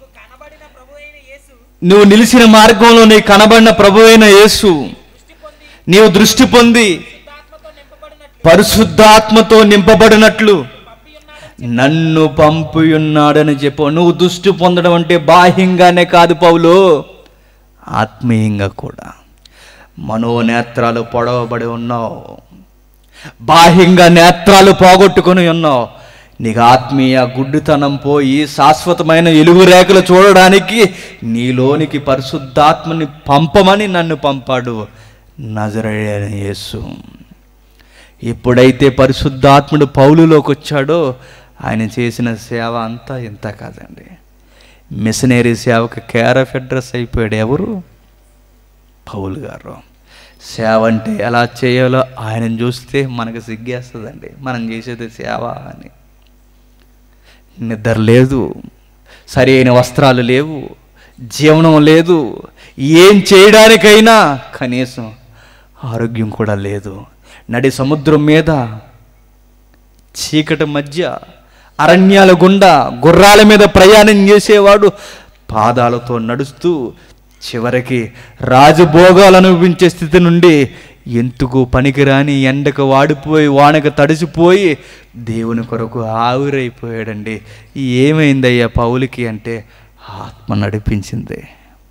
నువ్వు నిలిచిన మార్గంలో నీ కనబడిన ప్రభు అయిన యేసు నీవు దృష్టి పొంది పరిశుద్ధాత్మతో నింపబడినట్లు నన్ను పంపియున్నాడని చెప్పు నువ్వు దృష్టి పొందడం అంటే బాహ్యంగానే కాదు పౌలు ఆత్మీయంగా కూడా మనోనేత్రాలు పొడవబడి ఉన్నావు బాహ్యంగా నేత్రాలు పోగొట్టుకొని ఉన్నావు నీకు ఆత్మీయ గుడ్డితనం పోయి శాశ్వతమైన ఎలుగు రేఖలు చూడడానికి నీలోనికి పరిశుద్ధాత్మని పంపమని నన్ను పంపాడు నజరైన యేసు ఎప్పుడైతే పరిశుద్ధాత్ముడు పౌలులోకి వచ్చాడో ఆయన చేసిన సేవ అంతా ఇంత కాదండి మిషనరీ సేవకు కేర్ ఆఫ్ అడ్రస్ అయిపోయాడు ఎవరు పౌలు గారు సేవ అంటే ఎలా చేయాలో ఆయనను చూస్తే మనకు సిగ్గేస్తుందండి మనం చేసేది సేవ అని నిద్ర లేదు సరైన వస్త్రాలు లేవు జీవనం లేదు ఏం చేయడానికైనా కనీసం ఆరోగ్యం కూడా లేదు నడి సముద్రం మీద చీకటి మధ్య అరణ్యాల గుండా గుర్రాల మీద ప్రయాణం చేసేవాడు పాదాలతో నడుస్తూ చివరికి రాజభోగాలు అనుభవించే స్థితి నుండి ఎందుకు పనికిరాని ఎండకు వాడిపోయి వానకు తడిసిపోయి దేవుని కొరకు ఆవిరైపోయాడండి ఏమైందయ్యా పౌలికి అంటే ఆత్మ నడిపించింది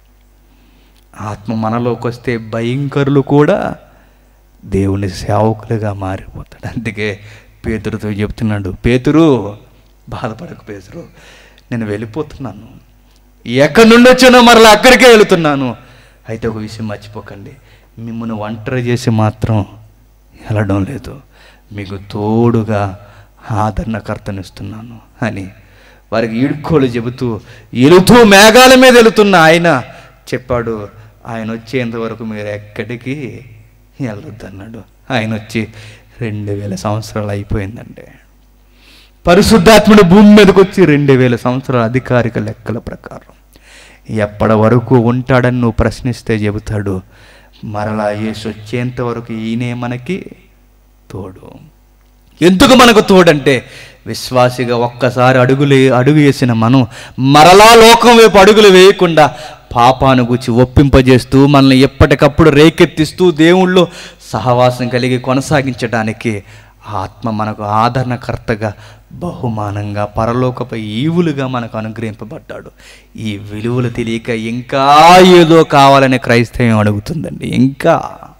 ఆత్మ మనలోకి వస్తే భయంకరులు కూడా దేవుని సేవకులుగా మారిపోతాడు అందుకే పేతురుతో చెప్తున్నాడు పేతురు బాధపడకు పేతురు నేను వెళ్ళిపోతున్నాను ఎక్కడి నుండి వచ్చానో మరలా అక్కడికే వెళుతున్నాను అయితే ఒక విషయం మర్చిపోకండి మిమ్మల్ని ఒంటరి చేసి మాత్రం వెళ్ళడం లేదు మీకు తోడుగా ఆదరణకర్తనిస్తున్నాను అని వారికి ఈడుకోలు చెబుతూ ఎలుతూ మేఘాల మీద వెళుతున్న ఆయన చెప్పాడు ఆయన వచ్చేంత వరకు మీరు ఎక్కడికి వెళ్ళొద్దు అన్నాడు ఆయన వచ్చి రెండు వేల సంవత్సరాలు అయిపోయిందండి పరిశుద్ధాత్ముడు భూమి మీదకి వచ్చి రెండు వేల సంవత్సరాల అధికారిక లెక్కల ప్రకారం ఎప్పటి వరకు ఉంటాడని నువ్వు ప్రశ్నిస్తే చెబుతాడు మరలా యేసు వచ్చేంత వరకు ఈయనే మనకి తోడు ఎందుకు మనకు తోడంటే విశ్వాసిగా ఒక్కసారి అడుగులే అడుగు వేసిన మనం మరలా లోకం వైపు అడుగులు వేయకుండా పాపాను గుచ్చి ఒప్పింపజేస్తూ మనల్ని ఎప్పటికప్పుడు రేకెత్తిస్తూ దేవుళ్ళు సహవాసం కలిగి కొనసాగించడానికి ఆత్మ మనకు ఆదరణకర్తగా బహుమానంగా పరలోకపై ఈవులుగా మనకు అనుగ్రహింపబడ్డాడు ఈ విలువలు తెలియక ఇంకా ఏదో కావాలని క్రైస్తవం అడుగుతుందండి ఇంకా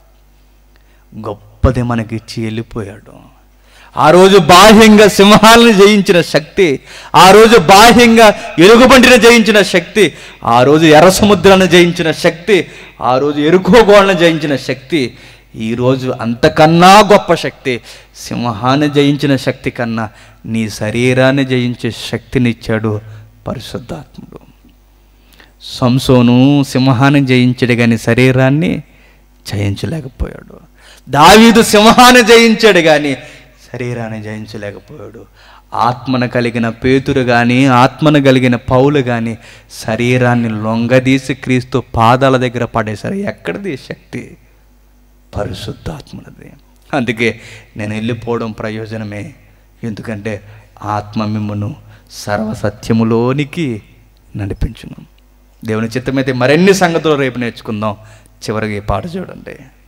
గొప్పది మనకిచ్చి వెళ్ళిపోయాడు ఆ రోజు బాహ్యంగా సింహాలను జయించిన శక్తి ఆ రోజు బాహ్యంగా ఎలుగుబంటిని జయించిన శక్తి ఆ రోజు ఎర్ర సముద్రాన్ని జయించిన శక్తి ఆ రోజు ఎరుకోగోళ్ళను జయించిన శక్తి ఈరోజు అంతకన్నా గొప్ప శక్తి సింహాన్ని జయించిన శక్తి కన్నా నీ శరీరాన్ని జయించే శక్తినిచ్చాడు పరిశుద్ధాత్ముడు సంసోను సింహాన్ని జయించాడు కానీ శరీరాన్ని జయించలేకపోయాడు దావీదు సింహాన్ని జయించాడు కానీ శరీరాన్ని జయించలేకపోయాడు ఆత్మను కలిగిన పేతురు కానీ ఆత్మను కలిగిన పౌలు కానీ శరీరాన్ని లొంగదీసి క్రీస్తు పాదాల దగ్గర పడేశారు ఎక్కడిది ఈ శక్తి పరిశుద్ధాత్మనది అందుకే నేను వెళ్ళిపోవడం ప్రయోజనమే ఎందుకంటే ఆత్మ మిమ్మను సర్వసత్యములోనికి నడిపించును దేవుని చిత్తమైతే మరిన్ని సంగతులు రేపు నేర్చుకుందాం చివరికి ఈ పాట చూడండి